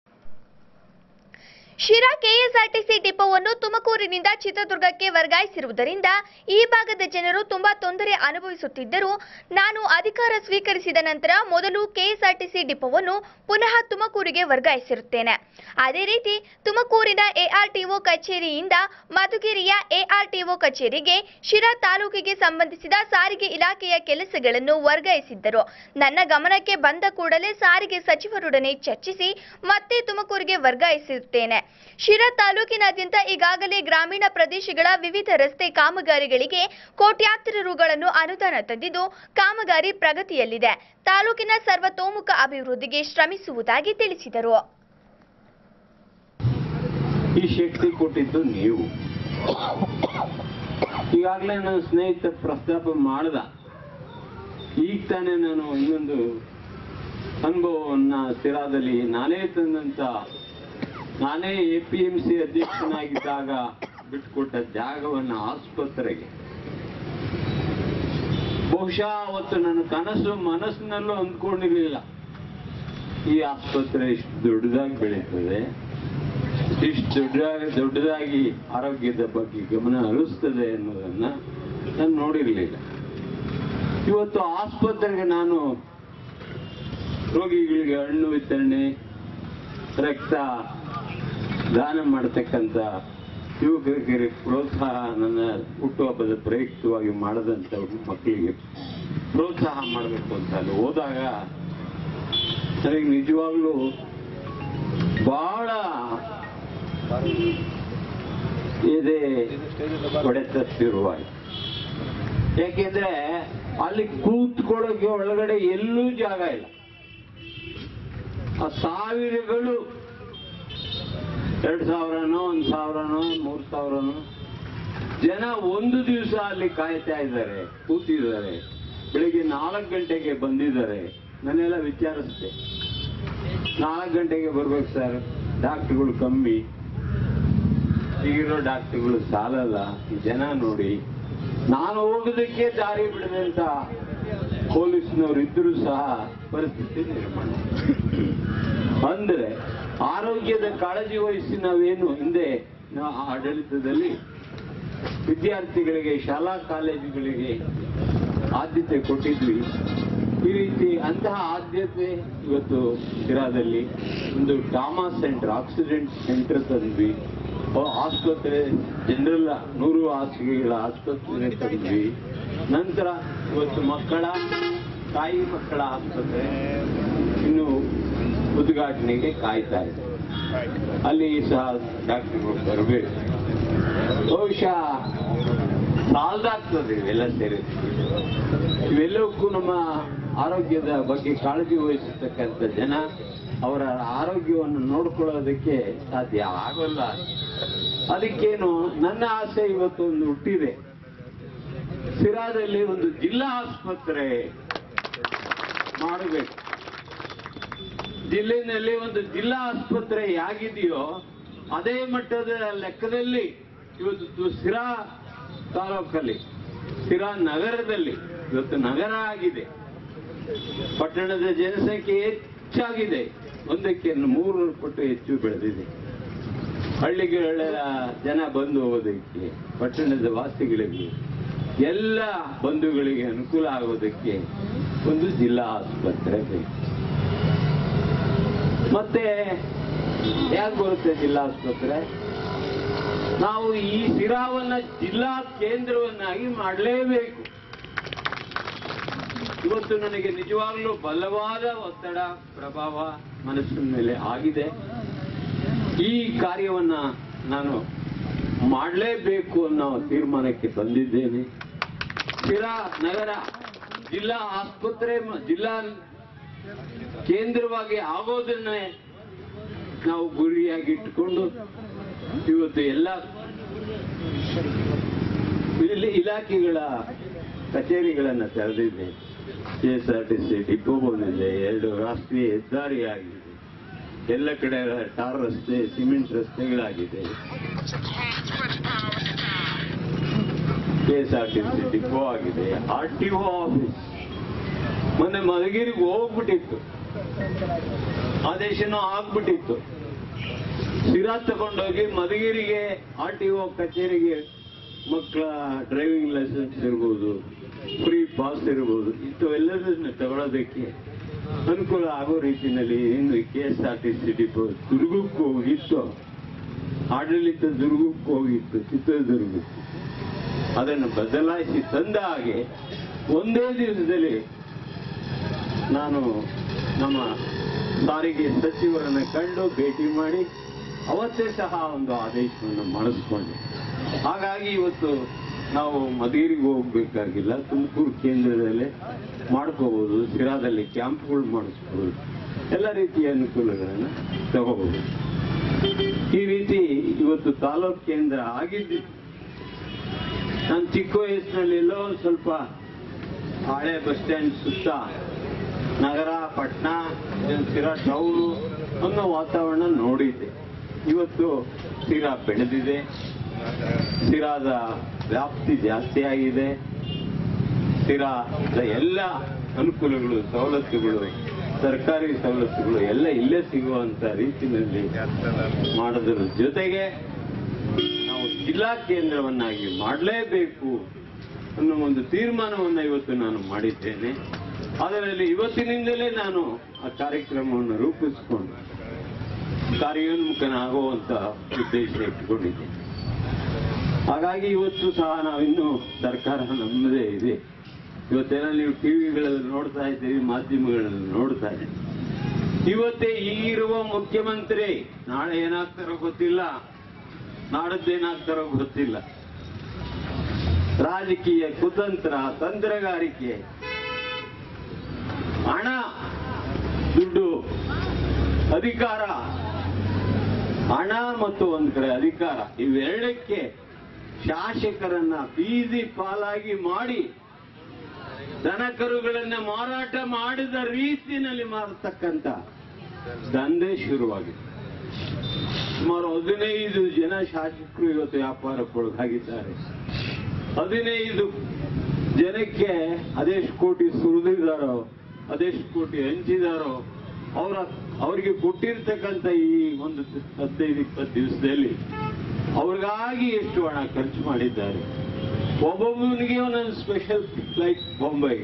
ಶಿರಾ ಕೆಎಸ್ಆರ್ಟಿಸಿ ಡಿಪೋವನ್ನು ತುಮಕೂರಿನಿಂದ ಚಿತ್ರದುರ್ಗಕ್ಕೆ ವರ್ಗಾಯಿಸಿರುವುದರಿಂದ ಈ ಭಾಗದ ಜನರು ತುಂಬಾ ತೊಂದರೆ ಅನುಭವಿಸುತ್ತಿದ್ದರೂ ನಾನು ಅಧಿಕಾರ ಸ್ವೀಕರಿಸಿದ ನಂತರ ಮೊದಲು ಕೆಎಸ್ಆರ್ಟಿಸಿ ಡಿಪೋವನ್ನು ಪುನಃ ತುಮಕೂರಿಗೆ ವರ್ಗಾಯಿಸಿರುತ್ತೇನೆ ಅದೇ ರೀತಿ ತುಮಕೂರಿನ ಎಆರ್ಟಿಒ ಕಚೇರಿಯಿಂದ ಮಧುಗಿರಿಯ ಎಆರ್ಟಿಒ ಕಚೇರಿಗೆ ಶಿರಾ ತಾಲೂಕಿಗೆ ಸಂಬಂಧಿಸಿದ ಸಾರಿಗೆ ಇಲಾಖೆಯ ಕೆಲಸಗಳನ್ನು ವರ್ಗಾಯಿಸಿದ್ದರು ನನ್ನ ಗಮನಕ್ಕೆ ಬಂದ ಕೂಡಲೇ ಸಾರಿಗೆ ಸಚಿವರೊಡನೆ ಚರ್ಚಿಸಿ ಮತ್ತೆ ತುಮಕೂರಿಗೆ ವರ್ಗಾಯಿಸಿರುತ್ತೇನೆ ಶಿರಾ ತಾಲೂಕಿನಾದ್ಯಂತ ಈಗಾಗಲೇ ಗ್ರಾಮೀಣ ಪ್ರದೇಶಗಳ ವಿವಿಧ ರಸ್ತೆ ಕಾಮಗಾರಿಗಳಿಗೆ ಕೋಟ್ಯಾಂತರ ರುಗಳನ್ನು ಅನುದಾನ ತಂದಿದ್ದು ಕಾಮಗಾರಿ ಪ್ರಗತಿಯಲ್ಲಿದೆ ತಾಲೂಕಿನ ಸರ್ವತೋಮುಖ ಅಭಿವೃದ್ಧಿಗೆ ಶ್ರಮಿಸುವುದಾಗಿ ತಿಳಿಸಿದರು ಈ ಶಕ್ತಿ ಕೊಟ್ಟಿದ್ದು ನೀವು ಈಗಾಗಲೇ ನನ್ನ ಸ್ನೇಹಿತ ಪ್ರಸ್ತಾಪ ಮಾಡ್ದ ಈಗ ತಾನೇ ನಾನು ಇನ್ನೊಂದು ಅನುಭವವನ್ನ ಸಿರಾದಲ್ಲಿ ನಾನೇ ತಂದಂತ ನಾನೇ ಎ ಪಿ ಎಂ ಸಿ ಅಧ್ಯಕ್ಷನಾಗಿದ್ದಾಗ ಬಿಟ್ಟುಕೊಟ್ಟ ಜಾಗವನ್ನ ಆಸ್ಪತ್ರೆಗೆ ಬಹುಶಃ ಅವತ್ತು ನನ್ನ ಕನಸು ಮನಸ್ಸಿನಲ್ಲೂ ಅಂದ್ಕೊಂಡಿರ್ಲಿಲ್ಲ ಈ ಆಸ್ಪತ್ರೆ ಇಷ್ಟು ದೊಡ್ಡದಾಗಿ ಬೆಳೀತದೆ ಇಷ್ಟು ದೊಡ್ಡದಾಗಿ ದೊಡ್ಡದಾಗಿ ಆರೋಗ್ಯದ ಬಗ್ಗೆ ಗಮನ ಹರಿಸ್ತದೆ ಅನ್ನೋದನ್ನ ನಾನು ನೋಡಿರ್ಲಿಲ್ಲ ಇವತ್ತು ಆಸ್ಪತ್ರೆಗೆ ನಾನು ರೋಗಿಗಳಿಗೆ ಹಣ್ಣು ವಿತರಣೆ ರಕ್ತ ದಾನ ಮಾಡತಕ್ಕಂಥ ಯುವಕರಿಗೆ ಪ್ರೋತ್ಸಾಹ ನನ್ನ ಹುಟ್ಟುಹಬ್ಬದ ಪ್ರಯುಕ್ತವಾಗಿ ಮಾಡದಂತ ಮಕ್ಕಳಿಗೆ ಪ್ರೋತ್ಸಾಹ ಮಾಡಬೇಕು ಅಂತ ಅಲ್ಲಿ ಹೋದಾಗ ನನಗೆ ನಿಜವಾಗ್ಲೂ ಬಹಳ ಇದೆ ಹೊಡೆತ ಶುರುವಾಯಿತು ಯಾಕೆಂದ್ರೆ ಅಲ್ಲಿ ಕೂತ್ಕೊಳ್ಳೋಕೆ ಒಳಗಡೆ ಎಲ್ಲೂ ಜಾಗ ಇಲ್ಲ ಆ ಸಾವಿರಗಳು ಎರಡ್ ಸಾವಿರನೋ ಒಂದ್ ಸಾವಿರನೋ ಮೂರ್ ಸಾವಿರನೋ ಜನ ಒಂದು ದಿವಸ ಅಲ್ಲಿ ಕಾಯ್ತಾ ಇದ್ದಾರೆ ಕೂತಿದ್ದಾರೆ ಬೆಳಿಗ್ಗೆ ನಾಲ್ಕು ಗಂಟೆಗೆ ಬಂದಿದ್ದಾರೆ ನಾನೆಲ್ಲ ವಿಚಾರಿಸ್ದೆ ನಾಲ್ಕು ಗಂಟೆಗೆ ಬರ್ಬೇಕು ಸರ್ ಡಾಕ್ಟರ್ಗಳು ಕಮ್ಮಿ ಈಗಿರೋ ಡಾಕ್ಟರ್ಗಳು ಸಾಲಲ್ಲ ಈ ಜನ ನೋಡಿ ನಾನು ಹೋಗೋದಕ್ಕೆ ದಾರಿ ಬಿಡದಂತ ಪೊಲೀಸ್ನವರು ಇದ್ರೂ ಸಹ ಪರಿಸ್ಥಿತಿ ನಿರ್ಮಾಣ ಅಂದ್ರೆ ಆರೋಗ್ಯದ ಕಾಳಜಿ ವಹಿಸಿ ನಾವೇನು ಹಿಂದೆ ನಾವು ಆಡಳಿತದಲ್ಲಿ ವಿದ್ಯಾರ್ಥಿಗಳಿಗೆ ಶಾಲಾ ಕಾಲೇಜುಗಳಿಗೆ ಆದ್ಯತೆ ಕೊಟ್ಟಿದ್ವಿ ಈ ರೀತಿ ಅಂತಹ ಆದ್ಯತೆ ಇವತ್ತು ಶಿರಾದಲ್ಲಿ ಒಂದು ಟಾಮಾ ಸೆಂಟರ್ ಆಕ್ಸಿಡೆಂಟ್ ಸೆಂಟರ್ ತಂದ್ವಿ ಅಹ್ ಆಸ್ಪತ್ರೆ ಜನರಲ್ ನೂರು ಹಾಸಿಗೆಗಳ ಆಸ್ಪತ್ರೆ ತಂದ್ವಿ ನಂತರ ಇವತ್ತು ಮಕ್ಕಳ ತಾಯಿ ಮಕ್ಕಳ ಆಸ್ಪತ್ರೆ ಇನ್ನು ಉದ್ಘಾಟನೆಗೆ ಕಾಯ್ತಾ ಇದೆ ಅಲ್ಲಿ ಸಹ ಡಾಕ್ಟರ್ಗಳು ಬರಬೇಕು ಬಹುಶಃ ಸಾಲದಾಗ್ತದೆ ಇವೆಲ್ಲ ಸೇರಿ ಇವೆಲ್ಲಕ್ಕೂ ನಮ್ಮ ಆರೋಗ್ಯದ ಬಗ್ಗೆ ಕಾಳಜಿ ವಹಿಸತಕ್ಕಂಥ ಜನ ಅವರ ಆರೋಗ್ಯವನ್ನು ನೋಡ್ಕೊಳ್ಳೋದಕ್ಕೆ ಸಾಧ್ಯ ಆಗೋಲ್ಲ ಅದಕ್ಕೇನು ನನ್ನ ಆಸೆ ಇವತ್ತು ಒಂದು ಹುಟ್ಟಿದೆ ಸಿರಾದಲ್ಲಿ ಒಂದು ಜಿಲ್ಲಾ ಆಸ್ಪತ್ರೆ ಮಾಡಬೇಕು ಜಿಲ್ಲೆಯಲ್ಲಿ ಒಂದು ಜಿಲ್ಲಾ ಆಸ್ಪತ್ರೆ ಹೇಗಿದೆಯೋ ಅದೇ ಮಟ್ಟದ ಲೆಕ್ಕದಲ್ಲಿ ಇವತ್ತು ತು- ಸಿರಾ ತಾಲೂಕಲ್ಲಿ ಸಿರಾ ನಗರದಲ್ಲಿ ಇವತ್ತು ನಗರ ಆಗಿದೆ ಪಟ್ಟಣದ ಜನಸಂಖ್ಯೆ ಹೆಚ್ಚಾಗಿದೆ ಒಂದಕ್ಕೆ ಮೂರು ಪಟ್ಟು ಹೆಚ್ಚು ಬೆಳೆದಿದೆ ಹಳ್ಳಿಗಳ ಜನ ಬಂದು ಹೋಗೋದಕ್ಕೆ ಪಟ್ಟಣದ ವಾಸಿಗಳಿಗೆ ಎಲ್ಲ ಬಂಧುಗಳಿಗೆ ಅನುಕೂಲ ಆಗೋದಕ್ಕೆ ಒಂದು ಜಿಲ್ಲಾ ಆಸ್ಪತ್ರೆ ಬೇಕು ಮತ್ತೆ ಯಾಕೆ ಬರುತ್ತೆ ಜಿಲ್ಲಾ ಆಸ್ಪತ್ರೆ ನಾವು ಈ ಸಿರಾವನ್ನ ಜಿಲ್ಲಾ ಕೇಂದ್ರವನ್ನಾಗಿ ಮಾಡಲೇಬೇಕು ಇವತ್ತು ನನಗೆ ನಿಜವಾಗ್ಲೂ ಬಲವಾದ ಒತ್ತಡ ಪ್ರಭಾವ ಮನಸ್ಸಿನ ಮೇಲೆ ಆಗಿದೆ ಈ ಕಾರ್ಯವನ್ನ ನಾನು ಮಾಡಲೇಬೇಕು ಅನ್ನೋ ತೀರ್ಮಾನಕ್ಕೆ ಬಂದಿದ್ದೇನೆ ಸಿರಾ ನಗರ ಜಿಲ್ಲಾ ಆಸ್ಪತ್ರೆ ಮ- ಜಿಲ್ಲಾ ಕೇಂದ್ರವಾಗಿ ಆಗೋದನ್ನೇ ನಾವು ಗುರಿಯಾಗಿಟ್ಟುಕೊಂಡು ಇವತ್ತು ಎಲ್ಲ ಇಲ್ಲಿ ಇಲಾಖೆಗಳ ಕಚೇರಿಗಳನ್ನು ತೆರೆದಿದೆ K S R T C depot ಬಂದಿದೆ ಎರಡು ರಾಷ್ಟ್ರೀಯ ಹೆದ್ದಾರಿ ಆಗಿದೆ ಎಲ್ಲ ಕಡೆ ಟಾರ್ ರಸ್ತೆ ಸಿಮೆಂಟ್ ರಸ್ತೆಗಳಾಗಿದೆ K S R T C depot ಆಗಿದೆ ಆರ್ ಟಿ ಒ ಆಫೀಸ್ ಮೊನ್ನೆ ಮಧುಗಿರಿಗೆ ಹೋಗ್ಬಿಟ್ಟಿತ್ತು ಆದೇಶನೂ ಆಗ್ಬಿಟ್ಟಿತ್ತು ಸಿರಾ ತಗೊಂಡೋಗಿ ಮಧುಗಿರಿಗೆ ಆರ್ ಟಿ ಒ ಕಚೇರಿಗೆ ಮಕ್ಕಳ ಡ್ರೈವಿಂಗ್ ಲೈಸೆನ್ಸ್ ಇರ್ಬೋದು ಫ್ರೀ ಪಾಸ್ ಇರ್ಬೋದು ಇಂಥವೆಲ್ಲದನ್ನು ತಗೊಳ್ಳೋದಕ್ಕೆ ಅನುಕೂಲ ಆಗೋ ರೀತಿಯಲ್ಲಿ ಏನು K S R T C depot ದುರ್ಗಕ್ಕೆ ಹೋಗಿತ್ತು ಆಡಳಿತ ದುರ್ಗಕ್ಕೆ ಹೋಗಿತ್ತು ಚಿತ್ರದುರ್ಗಕ್ಕೆ ಅದನ್ನು ಬದಲಾಯಿಸಿ ತಂದ ಹಾಗೆ ಒಂದೇ ದಿವಸದಲ್ಲಿ ನಾನು ನಮ್ಮ ಸಾರಿಗೆ ಸಚಿವರನ್ನ ಕಂಡು ಭೇಟಿ ಮಾಡಿ ಅವತ್ತೇ ಸಹ ಒಂದು ಆದೇಶವನ್ನು ಮಾಡಿಸ್ಕೊಂಡೆ ಹಾಗಾಗಿ ಇವತ್ತು ನಾವು ಮಧುಗಿರಿಗೆ ಹೋಗ್ಬೇಕಾಗಿಲ್ಲ ತುಮಕೂರು ಕೇಂದ್ರದಲ್ಲೇ ಮಾಡ್ಕೋಬಹುದು ಸಿರಾದಲ್ಲಿ ಕ್ಯಾಂಪ್ಗಳು ಮಾಡಿಸ್ಬೋದು ಎಲ್ಲ ರೀತಿಯ ಅನುಕೂಲಗಳನ್ನು ತಗೋಬಹುದು ಈ ರೀತಿ ಇವತ್ತು ತಾಲೂಕ್ ಕೇಂದ್ರ ಆಗಿದ್ದು ನಾನು ಚಿಕ್ಕ ವಯಸ್ಸಿನಲ್ಲಿ ಎಲ್ಲೋ ಒಂದು ಸ್ವಲ್ಪ ಹಳೆ ಬಸ್ ಸ್ಟ್ಯಾಂಡ್ ಸುತ್ತ ನಗರ ಪಟ್ಟಣ ಸಿರಾ ಟೌನು ಅನ್ನೋ ವಾತಾವರಣ ನೋಡಿದ್ದೆ ಇವತ್ತು ಸಿರಾ ಬೆಳೆದಿದೆ ಸಿರಾದ ವ್ಯಾಪ್ತಿ ಜಾಸ್ತಿ ಆಗಿದೆ ಸಿರಾದ ಎಲ್ಲ ಅನುಕೂಲಗಳು ಸವಲತ್ತುಗಳು ಸರ್ಕಾರಿ ಸವಲತ್ತುಗಳು ಎಲ್ಲ ಇಲ್ಲೇ ಸಿಗುವಂತ ರೀತಿಯಲ್ಲಿ ಮಾಡೋದ್ರ ಜೊತೆಗೆ ನಾವು ಜಿಲ್ಲಾ ಕೇಂದ್ರವನ್ನಾಗಿ ಮಾಡಲೇಬೇಕು ಅನ್ನೋ ಒಂದು ತೀರ್ಮಾನವನ್ನು ಇವತ್ತು ನಾನು ಮಾಡಿದ್ದೇನೆ ಅದರಲ್ಲಿ ಇವತ್ತಿನಿಂದಲೇ ನಾನು ಆ ಕಾರ್ಯಕ್ರಮವನ್ನು ರೂಪಿಸಿಕೊಂಡು ಕಾರ್ಯೋನ್ಮುಖನಾಗುವಂತ ಉದ್ದೇಶ ಇಟ್ಟುಕೊಂಡಿದ್ದೇನೆ ಹಾಗಾಗಿ ಇವತ್ತು ಸಹ ನಾವಿನ್ನು ಸರ್ಕಾರ ನಮ್ಮದೇ ಇದೆ ಇವತ್ತೆಲ್ಲ ನೀವು ಟಿವಿಗಳಲ್ಲಿ ನೋಡ್ತಾ ಇದ್ದೀರಿ ಮಾಧ್ಯಮಗಳಲ್ಲಿ ನೋಡ್ತಾ ಇದ್ದೀರಿ ಇವತ್ತೇ ಈಗಿರುವ ಮುಖ್ಯಮಂತ್ರಿ ನಾಳೆ ಏನಾಗ್ತಾರೋ ಗೊತ್ತಿಲ್ಲ ನಾಡದ್ದೇನಾಗ್ತಾರೋ ಗೊತ್ತಿಲ್ಲ ರಾಜಕೀಯ ಕುತಂತ್ರ ತಂತ್ರಗಾರಿಕೆ ಹಣ ದುಡ್ಡು ಅಧಿಕಾರ ಹಣ ಮತ್ತು ಒಂದ್ ಕಡೆ ಅಧಿಕಾರ ಇವೆರಡಕ್ಕೆ ಶಾಸಕರನ್ನ ಬೀದಿ ಪಾಲಾಗಿ ಮಾಡಿ ದನ ಕರುಗಳನ್ನ ಮಾರಾಟ ಮಾಡಿದ ರೀತಿಯಲ್ಲಿ ಮಾರತಕ್ಕಂತ ದಂಧೆ ಶುರುವಾಗಿದೆ ಸುಮಾರು ಹದಿನೈದು ಜನ ಶಾಸಕರು ಇವತ್ತು ವ್ಯಾಪಾರಕ್ಕೊಳಗಾಗಿದ್ದಾರೆ ಹದಿನೈದು ಜನಕ್ಕೆ ಅದೆಷ್ಟು ಕೋಟಿ ಸುರಿದಿದ್ದಾರೋ ಅದೆಷ್ಟು ಕೋಟಿ ಹಂಚಿದಾರೋ ಅವರ ಅವರಿಗೆ ಕೊಟ್ಟಿರ್ತಕ್ಕಂಥ ಈ ಒಂದು ಹದಿನೈದು ಇಪ್ಪತ್ತು ದಿವಸದಲ್ಲಿ ಅವ್ರಿಗಾಗಿ ಎಷ್ಟು ಹಣ ಖರ್ಚು ಮಾಡಿದ್ದಾರೆ ಒಬ್ಬೊಬ್ಬನಿಗೆ ಒಂದೊಂದು ಸ್ಪೆಷಲ್ ಫ್ಲೈಟ್ ಬಾಂಬೆಗೆ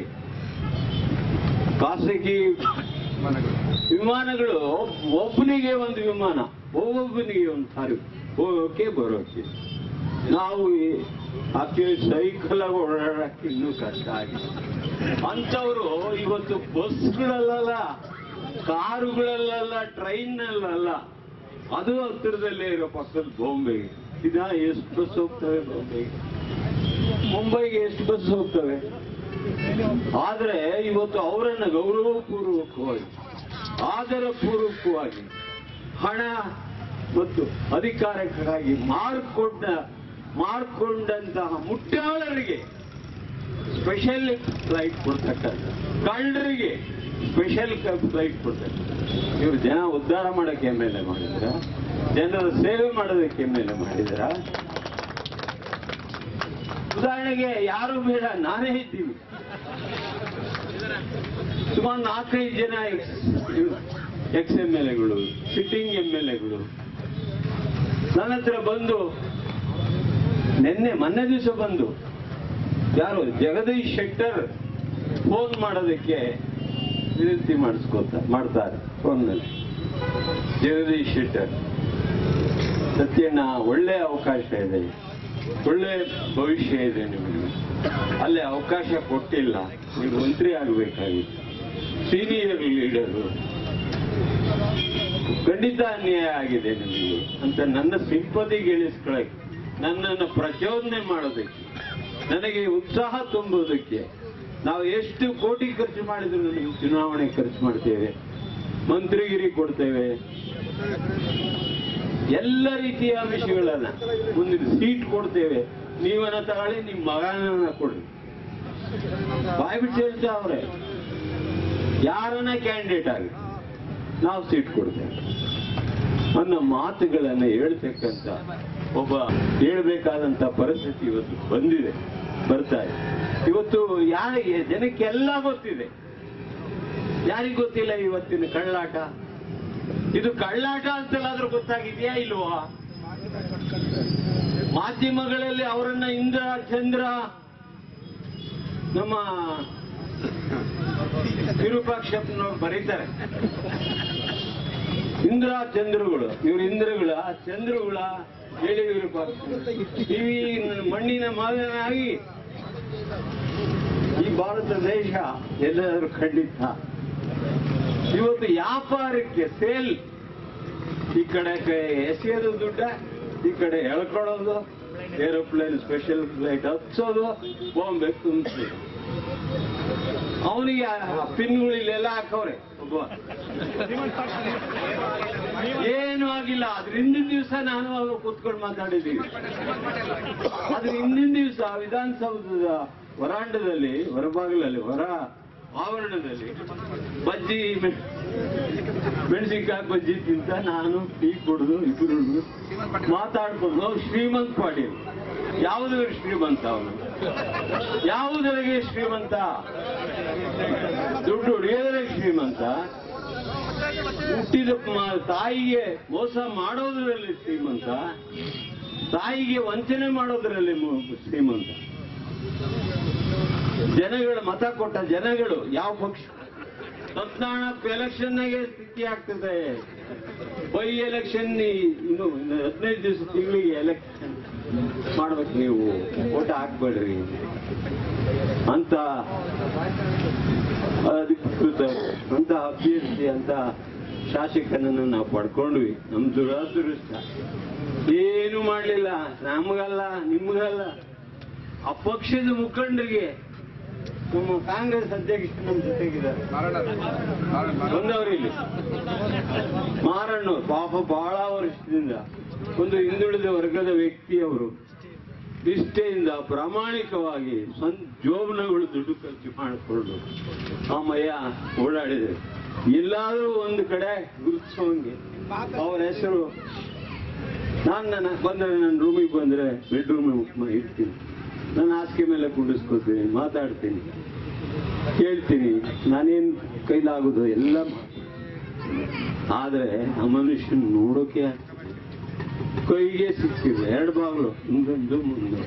ಖಾಸಗಿ ವಿಮಾನಗಳು ಒಬ್ಬನಿಗೆ ಒಂದು ವಿಮಾನ ಒಬ್ಬೊಬ್ಬನಿಗೆ ಒಂದು ಸಾರಿ ಹೋಗೋಕೆ ಬರೋಕೆ ನಾವು ಆಕ್ಚುಲಿ ಸೈಕಲ್ ಆಗಿ ಓಡಾಡಕ್ಕೆ ಇನ್ನೂ ಕಷ್ಟ ಆಗಿದೆ ಅಂಥವ್ರು ಇವತ್ತು ಬಸ್ಗಳಲ್ಲ ಕಾರುಗಳಲ್ಲ ಟ್ರೈನ್ನಲ್ಲ ಅದು ಹತ್ತಿರದಲ್ಲೇ ಇರೋ ಪಕ್ಕದ ಬಾಂಬೆಗೆ ದಿನ ಎಷ್ಟು ಬಸ್ ಹೋಗ್ತವೆ ಬಾಂಬೆಗೆ ಮುಂಬೈಗೆ ಎಷ್ಟು ಬಸ್ ಹೋಗ್ತವೆ ಆದ್ರೆ ಇವತ್ತು ಅವರನ್ನ ಗೌರವಪೂರ್ವಕವಾಗಿ ಆದರಪೂರ್ವಕವಾಗಿ ಹಣ ಮತ್ತು ಅಧಿಕಾರಕ್ಕಾಗಿ ಮಾರ್ಕೊಂಡ ಮಾರ್ಕೊಂಡಂತಹ ಮುಟ್ಟಾಳರಿಗೆ ಸ್ಪೆಷಲ್ ಫ್ಲೈಟ್ ಕೊಡ್ತಕ್ಕಂಥ ಕಳ್ಳರಿಗೆ ಸ್ಪೆಷಲ್ ಫ್ಲೈಟ್ ಕೊಡ್ತಕ್ಕಂಥ ಇವರು ಜನ ಉದ್ಧಾರ ಮಾಡಕ್ಕೆ ಮೇಲೆ ಮಾಡಿದ್ರ ಜನರ ಸೇವೆ ಮಾಡೋದಕ್ಕೆ ಮೇಲೆ ಮಾಡಿದ್ರ ಉದಾಹರಣೆಗೆ ಯಾರು ಬೇಡ ನಾನೇ ಇದ್ದೀವಿ ಸುಮಾರು ನಾಲ್ಕೈದು ಜನ ಎಕ್ಸ್ ಎಂ ಎಲ್ ಎಗಳು ಸಿಟ್ಟಿಂಗ್ ಎಂ ಎಲ್ ಎಗಳು ನನ್ನ ಹತ್ರ ಬಂದು ನಿನ್ನೆ ಮೊನ್ನೆ ದಿವಸ ಬಂದು ಯಾರು ಜಗದೀಶ್ ಶೆಟ್ಟರ್ ಫೋನ್ ಮಾಡೋದಕ್ಕೆ ವಿನಂತಿ ಮಾಡಿಸ್ಕೊತ ಮಾಡ್ತಾರೆ ಫೋನ್ನಲ್ಲಿ ಜಗದೀಶ್ ಶೆಟ್ಟರ್ ಸತ್ಯಣ್ಣ ಒಳ್ಳೆ ಅವಕಾಶ ಇದೆ ಒಳ್ಳೆ ಭವಿಷ್ಯ ಇದೆ ನಿಮಗೆ ಅಲ್ಲಿ ಅವಕಾಶ ಕೊಟ್ಟಿಲ್ಲ ನೀವು ಮಂತ್ರಿ ಆಗಬೇಕಾಗಿತ್ತು ಸೀನಿಯರ್ ಲೀಡರು ಖಂಡಿತ ಅನ್ಯಾಯ ಆಗಿದೆ ನಿಮಗೆ ಅಂತ ನನ್ನ ಸಿಂಪತಿಗೆ ಇಳಿಸ್ಕೊಳಕ್ಕೆ ನನ್ನನ್ನು ಪ್ರಚೋದನೆ ಮಾಡೋದಕ್ಕೆ ನನಗೆ ಉತ್ಸಾಹ ತುಂಬುವುದಕ್ಕೆ ನಾವು ಎಷ್ಟು ಕೋಟಿ ಖರ್ಚು ಮಾಡಿದ್ರು ನಿಮ್ಗೆ ಚುನಾವಣೆ ಖರ್ಚು ಮಾಡ್ತೇವೆ ಮಂತ್ರಿಗಿರಿ ಕೊಡ್ತೇವೆ ಎಲ್ಲ ರೀತಿಯ ವಿಷಯಗಳನ್ನ ಮುಂದಿನ ಸೀಟ್ ಕೊಡ್ತೇವೆ ನೀವನ್ನ ತಗೊಳ್ಳಿ ನಿಮ್ಮ ಮಗನನ್ನ ಕೊಡ್ರಿ ಬಾಯ್ ಬಿಟ್ಟು ಹೇಳ್ತಾ ಅವ್ರೆ ಯಾರನ್ನ ಕ್ಯಾಂಡಿಡೇಟ್ ಆಗಿ ನಾವು ಸೀಟ್ ಕೊಡ್ತೇವೆ ಅನ್ನೋ ಮಾತುಗಳನ್ನ ಹೇಳ್ತಕ್ಕಂತ ಒಬ್ಬ ಹೇಳ್ಬೇಕಾದಂತ ಪರಿಸ್ಥಿತಿ ಇವತ್ತು ಬಂದಿದೆ ಬರ್ತಾ ಇದೆ ಇವತ್ತು ಯಾರಿಗೆ ಜನಕ್ಕೆಲ್ಲ ಗೊತ್ತಿದೆ ಯಾರಿಗ್ ಗೊತ್ತಿಲ್ಲ ಇವತ್ತಿನ ಕಳ್ಳಾಟ ಇದು ಕಳ್ಳಾಟ ಅಂತಲಾದ್ರೂ ಗೊತ್ತಾಗಿದೆಯಾ ಇಲ್ವಾ ಮಾಧ್ಯಮಗಳಲ್ಲಿ ಅವರನ್ನ ಇಂದ್ರ ಚಂದ್ರ ನಮ್ಮ ವಿರೂಪಾಕ್ಷಪ್ಪನವ್ರು ಬರೀತಾರೆ ಇಂದ್ರ ಚಂದ್ರಗಳು ಇವ್ರ ಇಂದ್ರಗಳ ಚಂದ್ರಗಳ ಹೇಳಿ ವಿರೂಪಾಕ್ಷ ಈ ಮಣ್ಣಿನ ಮಾದನಾಗಿ ಈ ಭಾರತ ದೇಶ ಎಲ್ಲರೂ ಖಂಡಿತ ಇವತ್ತು ವ್ಯಾಪಾರಕ್ಕೆ ಸೇಲ್ ಈ ಕಡೆ ಕ- ಎಸೆಯೋದು ದುಡ್ಡ ಈ ಕಡೆ ಎಳ್ಕೊಳ್ಳೋದು ಏರೋಪ್ಲೇನ್ ಸ್ಪೆಷಲ್ ಫ್ಲೈಟ್ ಹತ್ಸೋದು ಬಾಂಬೆ ತುಂಬಿಸಿ ಅವನಿಗೆ ಪಿನ್ಗಳು ಇಲ್ಲೆಲ್ಲ ಹಾಕವ್ರೆ ಒಬ್ಬ ಏನು ಆಗಿಲ್ಲ ಅದ್ರ ಹಿಂದಿನ ದಿವಸ ನಾನು ಅವ್ರು ಕೂತ್ಕೊಂಡು ಮಾತಾಡಿದ್ದೀವಿ ಅದ್ರ ಹಿಂದಿನ ದಿವಸ ವಿಧಾನಸೌಧದ ವರಾಂಡದಲ್ಲಿ ಹೊರಬಾಗಿಲಲ್ಲಿ ಹೊರ ಆವರಣದಲ್ಲಿ ಬಜ್ಜಿ ಮೆ- ಮೆಣಸಿನ್ಕಾಯಿ ಬಜ್ಜಿ ತಿಂತ ನಾನು ಟೀ ಕುಡಿದು ಇಬ್ರು ಮಾತಾಡ್ಕೊಂಡು ಅವ್ರು ಶ್ರೀಮಂತ್ ಪಾಟೀಲ್ ಯಾವುದ್ರ ಶ್ರೀಮಂತ ಅವನು ಯಾವುದರಿಗೆ ಶ್ರೀಮಂತ ದುಡ್ಡು ಹೊಡೆಯೋದ್ರೆ ಶ್ರೀಮಂತ ಹುಟ್ಟಿದ ಮ- ತಾಯಿಗೆ ಮೋಸ ಮಾಡೋದ್ರಲ್ಲಿ ಶ್ರೀಮಂತ ತಾಯಿಗೆ ವಂಚನೆ ಮಾಡೋದ್ರಲ್ಲಿ ಮು- ಶ್ರೀಮಂತ ಜನಗಳ ಮತ ಕೊಟ್ಟ ಜನಗಳು ಯಾವ ಪಕ್ಷ ತತ್ನಾಣ ಎಲೆಕ್ಷನ್ನಾಗೆ ಸ್ಥಿತಿ ಆಗ್ತದೆ ಬೈ ಎಲೆಕ್ಷನ್ ಇನ್ನು ಇನ್ನು ಹದಿನೈದು ದಿವಸ ತಿಂಗಳಿಗೆ ಎಲೆಕ್ಷನ್ ಮಾಡ್ಬೇಕು ನೀವು ಓಟ ಹಾಕ್ಬೇಡ್ರಿ ಅಂತ ಅಧಿಕೃತ ಅಂತ ಅಭ್ಯರ್ಥಿ ಅಂತ ಶಾಸಕನನ್ನು ನಾವು ಪಡ್ಕೊಂಡ್ವಿ ನಮ್ ದುರಾದೃಷ್ಟ ಏನು ಮಾಡ್ಲಿಲ್ಲ ನಮಗಲ್ಲ ನಿಮ್ಗಲ್ಲ ಆ ಪಕ್ಷದ ಮುಖಂಡರಿಗೆ ನಮ್ಮ ಕಾಂಗ್ರೆಸ್ ಅಧ್ಯಕ್ಷ ನಮ್ಮ ಜೊತೆಗಿದ್ದಾರೆ ಬಂದವರು ಇಲ್ಲಿ ಮಾರಣ್ಣ ಪಾಪ ಬಹಳ ವರ್ಷದಿಂದ ಒಂದು ಹಿಂದುಳಿದ ವರ್ಗದ ವ್ಯಕ್ತಿ ಅವರು ನಿಷ್ಠೆಯಿಂದ ಪ್ರಾಮಾಣಿಕವಾಗಿ ಸ್ವಂತ ಜೋಬನಗಳು ದುಡ್ಡು ಖರ್ಚು ಮಾಡಿಕೊಂಡು ಅಮ್ಮಯ್ಯ ಓಡಾಡಿದ್ರು ಎಲ್ಲಾದ್ರೂ ಒಂದು ಕಡೆ ಗುರುತಿಸೋಂಗೆ ಅವ್ರ ಹೆಸರು ನಾನು ನನ್ನ ಬಂದ್ರೆ ನನ್ನ ರೂಮಿಗೆ ಬಂದ್ರೆ ಬೆಡ್ರೂಮ್ ಇರ್ತೀನಿ ನಾನು ಹಾಸಿಗೆ ಮೇಲೆ ಕುಂಡಿಸ್ಕೋತೀನಿ ಮಾತಾಡ್ತೀನಿ ಕೇಳ್ತೀನಿ ನಾನೇನ್ ಕೈಲಾಗೋದು ಎಲ್ಲ ಮಾಡ್ತೀನಿ. ಆದ್ರೆ ಆ ಮನುಷ್ಯನ್ ನೋಡೋಕೆ ಆಗ್ತಿಲ್ಲ. ಕೈಗೆ ಸಿಕ್ಕಿಲ್ಲ ಎರಡು ಬಾಗಿಲು ಹಿಂದೊಂದು ಮುಂದೆ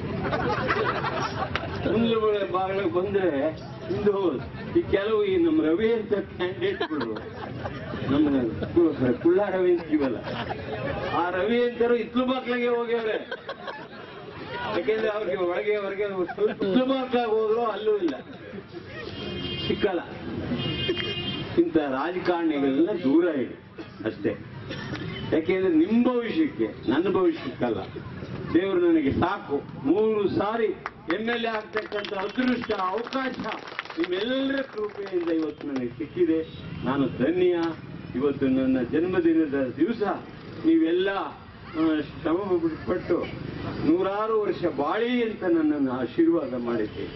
ಮುಂದೆ ಬಾಗಿಲಿಗೆ ಬಂದ್ರೆ ಹಿಂದೆ ಹೋದ್ ಈ ಕೆಲವು ಈ ನಮ್ಮ ರವಿ ಅಂತ ಕ್ಯಾಂಡಿಡೇಟ್ಗಳು ನಮ್ಮ ಕು- ಕುಳ್ಳ ರವಿ ಅಂತೀವಲ್ಲ ಆ ರವಿ ಅಂತರು ಇತ್ಲು ಬಾಗ್ಲಿಗೆ ಹೋಗ್ಯವ್ರೆ ಯಾಕೆಂದ್ರೆ ಅವ್ರಿಗೆ ಒಳಗೆ ಹೊರಗೆ ಸ್ವಲ್ಪ ಇತ್ಲು ಬಾಗ್ಲಾಗ ಹೋದ್ರು ಅಲ್ಲೂ ಇಲ್ಲ ಸಿಕ್ಕಲ್ಲ ಇಂಥ ರಾಜಕಾರಣಿಗಳೆಲ್ಲ ದೂರ ಇಡಿ ಅಷ್ಟೇ ಯಾಕೆಂದ್ರೆ ನಿಮ್ಮ ಭವಿಷ್ಯಕ್ಕೆ ನನ್ನ ಭವಿಷ್ಯಕ್ಕಲ್ಲ ದೇವರು ನನಗೆ ಸಾಕು ಮೂರು ಸಾರಿ ಎಂ ಎಲ್ ಎ ಆಗ್ತಕ್ಕಂಥ ಅದೃಷ್ಟ ಅವಕಾಶ ನಿಮ್ಮೆಲ್ಲರ ಕೃಪೆಯಿಂದ ಇವತ್ತು ನನಗೆ ಸಿಕ್ಕಿದೆ ನಾನು ಧನ್ಯ ಇವತ್ತು ನನ್ನ ಜನ್ಮದಿನದ ದಿವಸ ನೀವೆಲ್ಲ ಆ, ಶ್ರಮ ಪಟ್ಟು ನೂರಾರು ವರ್ಷ ಬಾಳಿ ಅಂತ ನನ್ನನ್ನು ಆಶೀರ್ವಾದ ಮಾಡಿದ್ದೀರಿ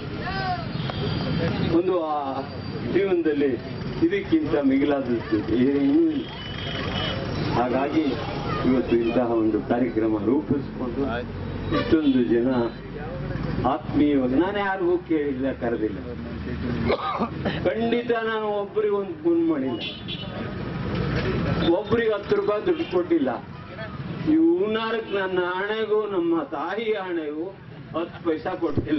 ಒಂದು ಆ ಜೀವನದಲ್ಲಿ ಇದಕ್ಕಿಂತ ಮಿಗಿಲಾದದ್ದು ಏನೂ ಇಲ್ಲ ಹಾಗಾಗಿ ಇವತ್ತು ಇಂತಹ ಒಂದು ಕಾರ್ಯಕ್ರಮ ರೂಪಿಸಿಕೊಂಡು ಇಷ್ಟೊಂದು ಜನ ಆತ್ಮೀಯವಾಗಿ ನಾನು ಯಾರಿಗೂ ಕೇಳಿಲ್ಲ ಕರೆದಿಲ್ಲ ಖಂಡಿತ ನಾನು ಒಬ್ಬರಿಗೆ ಒಂದು ಫೋನ್ ಮಾಡಿಲ್ಲ ಒಬ್ಬರಿಗೆ ಹತ್ತು ರೂಪಾಯಿ ದುಡ್ಡು ಕೊಟ್ಟಿಲ್ಲ ಈ ಹೂನಾರಕ್ಕೆ ನನ್ನ ಹಣೆಗೂ ನಮ್ಮ ತಾಯಿ ಹಣೆಗೂ ಹತ್ತು ಪೈಸಾ ಕೊಟ್ಟಿಲ್ಲ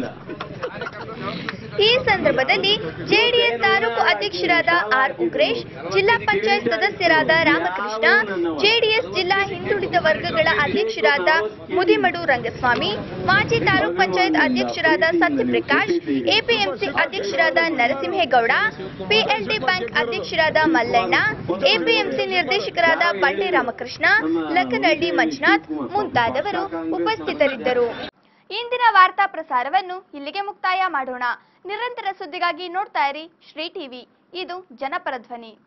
ಈ ಸಂದರ್ಭದಲ್ಲಿ ಜೆಡಿಎಸ್ ತಾಲೂಕು ಅಧ್ಯಕ್ಷರಾದ ಆರ್ ಉಗ್ರೇಶ್ ಜಿಲ್ಲಾ ಪಂಚಾಯತ್ ಸದಸ್ಯರಾದ ರಾಮಕೃಷ್ಣ ಜೆಡಿಎಸ್ ಜಿಲ್ಲಾ ಹಿಂದುಳಿದ ವರ್ಗಗಳ ಅಧ್ಯಕ್ಷರಾದ ಮುದಿಮಡು ರಂಗಸ್ವಾಮಿ ಮಾಜಿ ತಾಲೂಕ್ ಪಂಚಾಯತ್ ಅಧ್ಯಕ್ಷರಾದ ಸತ್ಯಪ್ರಕಾಶ್ ಎಪಿಎಂಸಿ ಅಧ್ಯಕ್ಷರಾದ ನರಸಿಂಹೇಗೌಡ ಪಿಎಲ್ಡಿ ಬ್ಯಾಂಕ್ ಅಧ್ಯಕ್ಷರಾದ ಮಲ್ಲಣ್ಣ ಎಪಿಎಂಸಿ ನಿರ್ದೇಶಕರಾದ ಬಂಡೆ ರಾಮಕೃಷ್ಣ ಲಕ್ಕನಹಳ್ಳಿ ಮಂಜುನಾಥ್ ಮುಂತಾದವರು ಉಪಸ್ಥಿತರಿದ್ದರು ಇಂದಿನ ವಾರ್ತಾ ಪ್ರಸಾರವನ್ನು ಇಲ್ಲಿಗೆ ಮುಕ್ತಾಯ ಮಾಡೋಣ ನಿರಂತರ ಸುದ್ದಿಗಾಗಿ ನೋಡ್ತಾ ಇರಿ ಶ್ರೀ ಟಿವಿ ಇದು ಜನಪರ ಧ್ವನಿ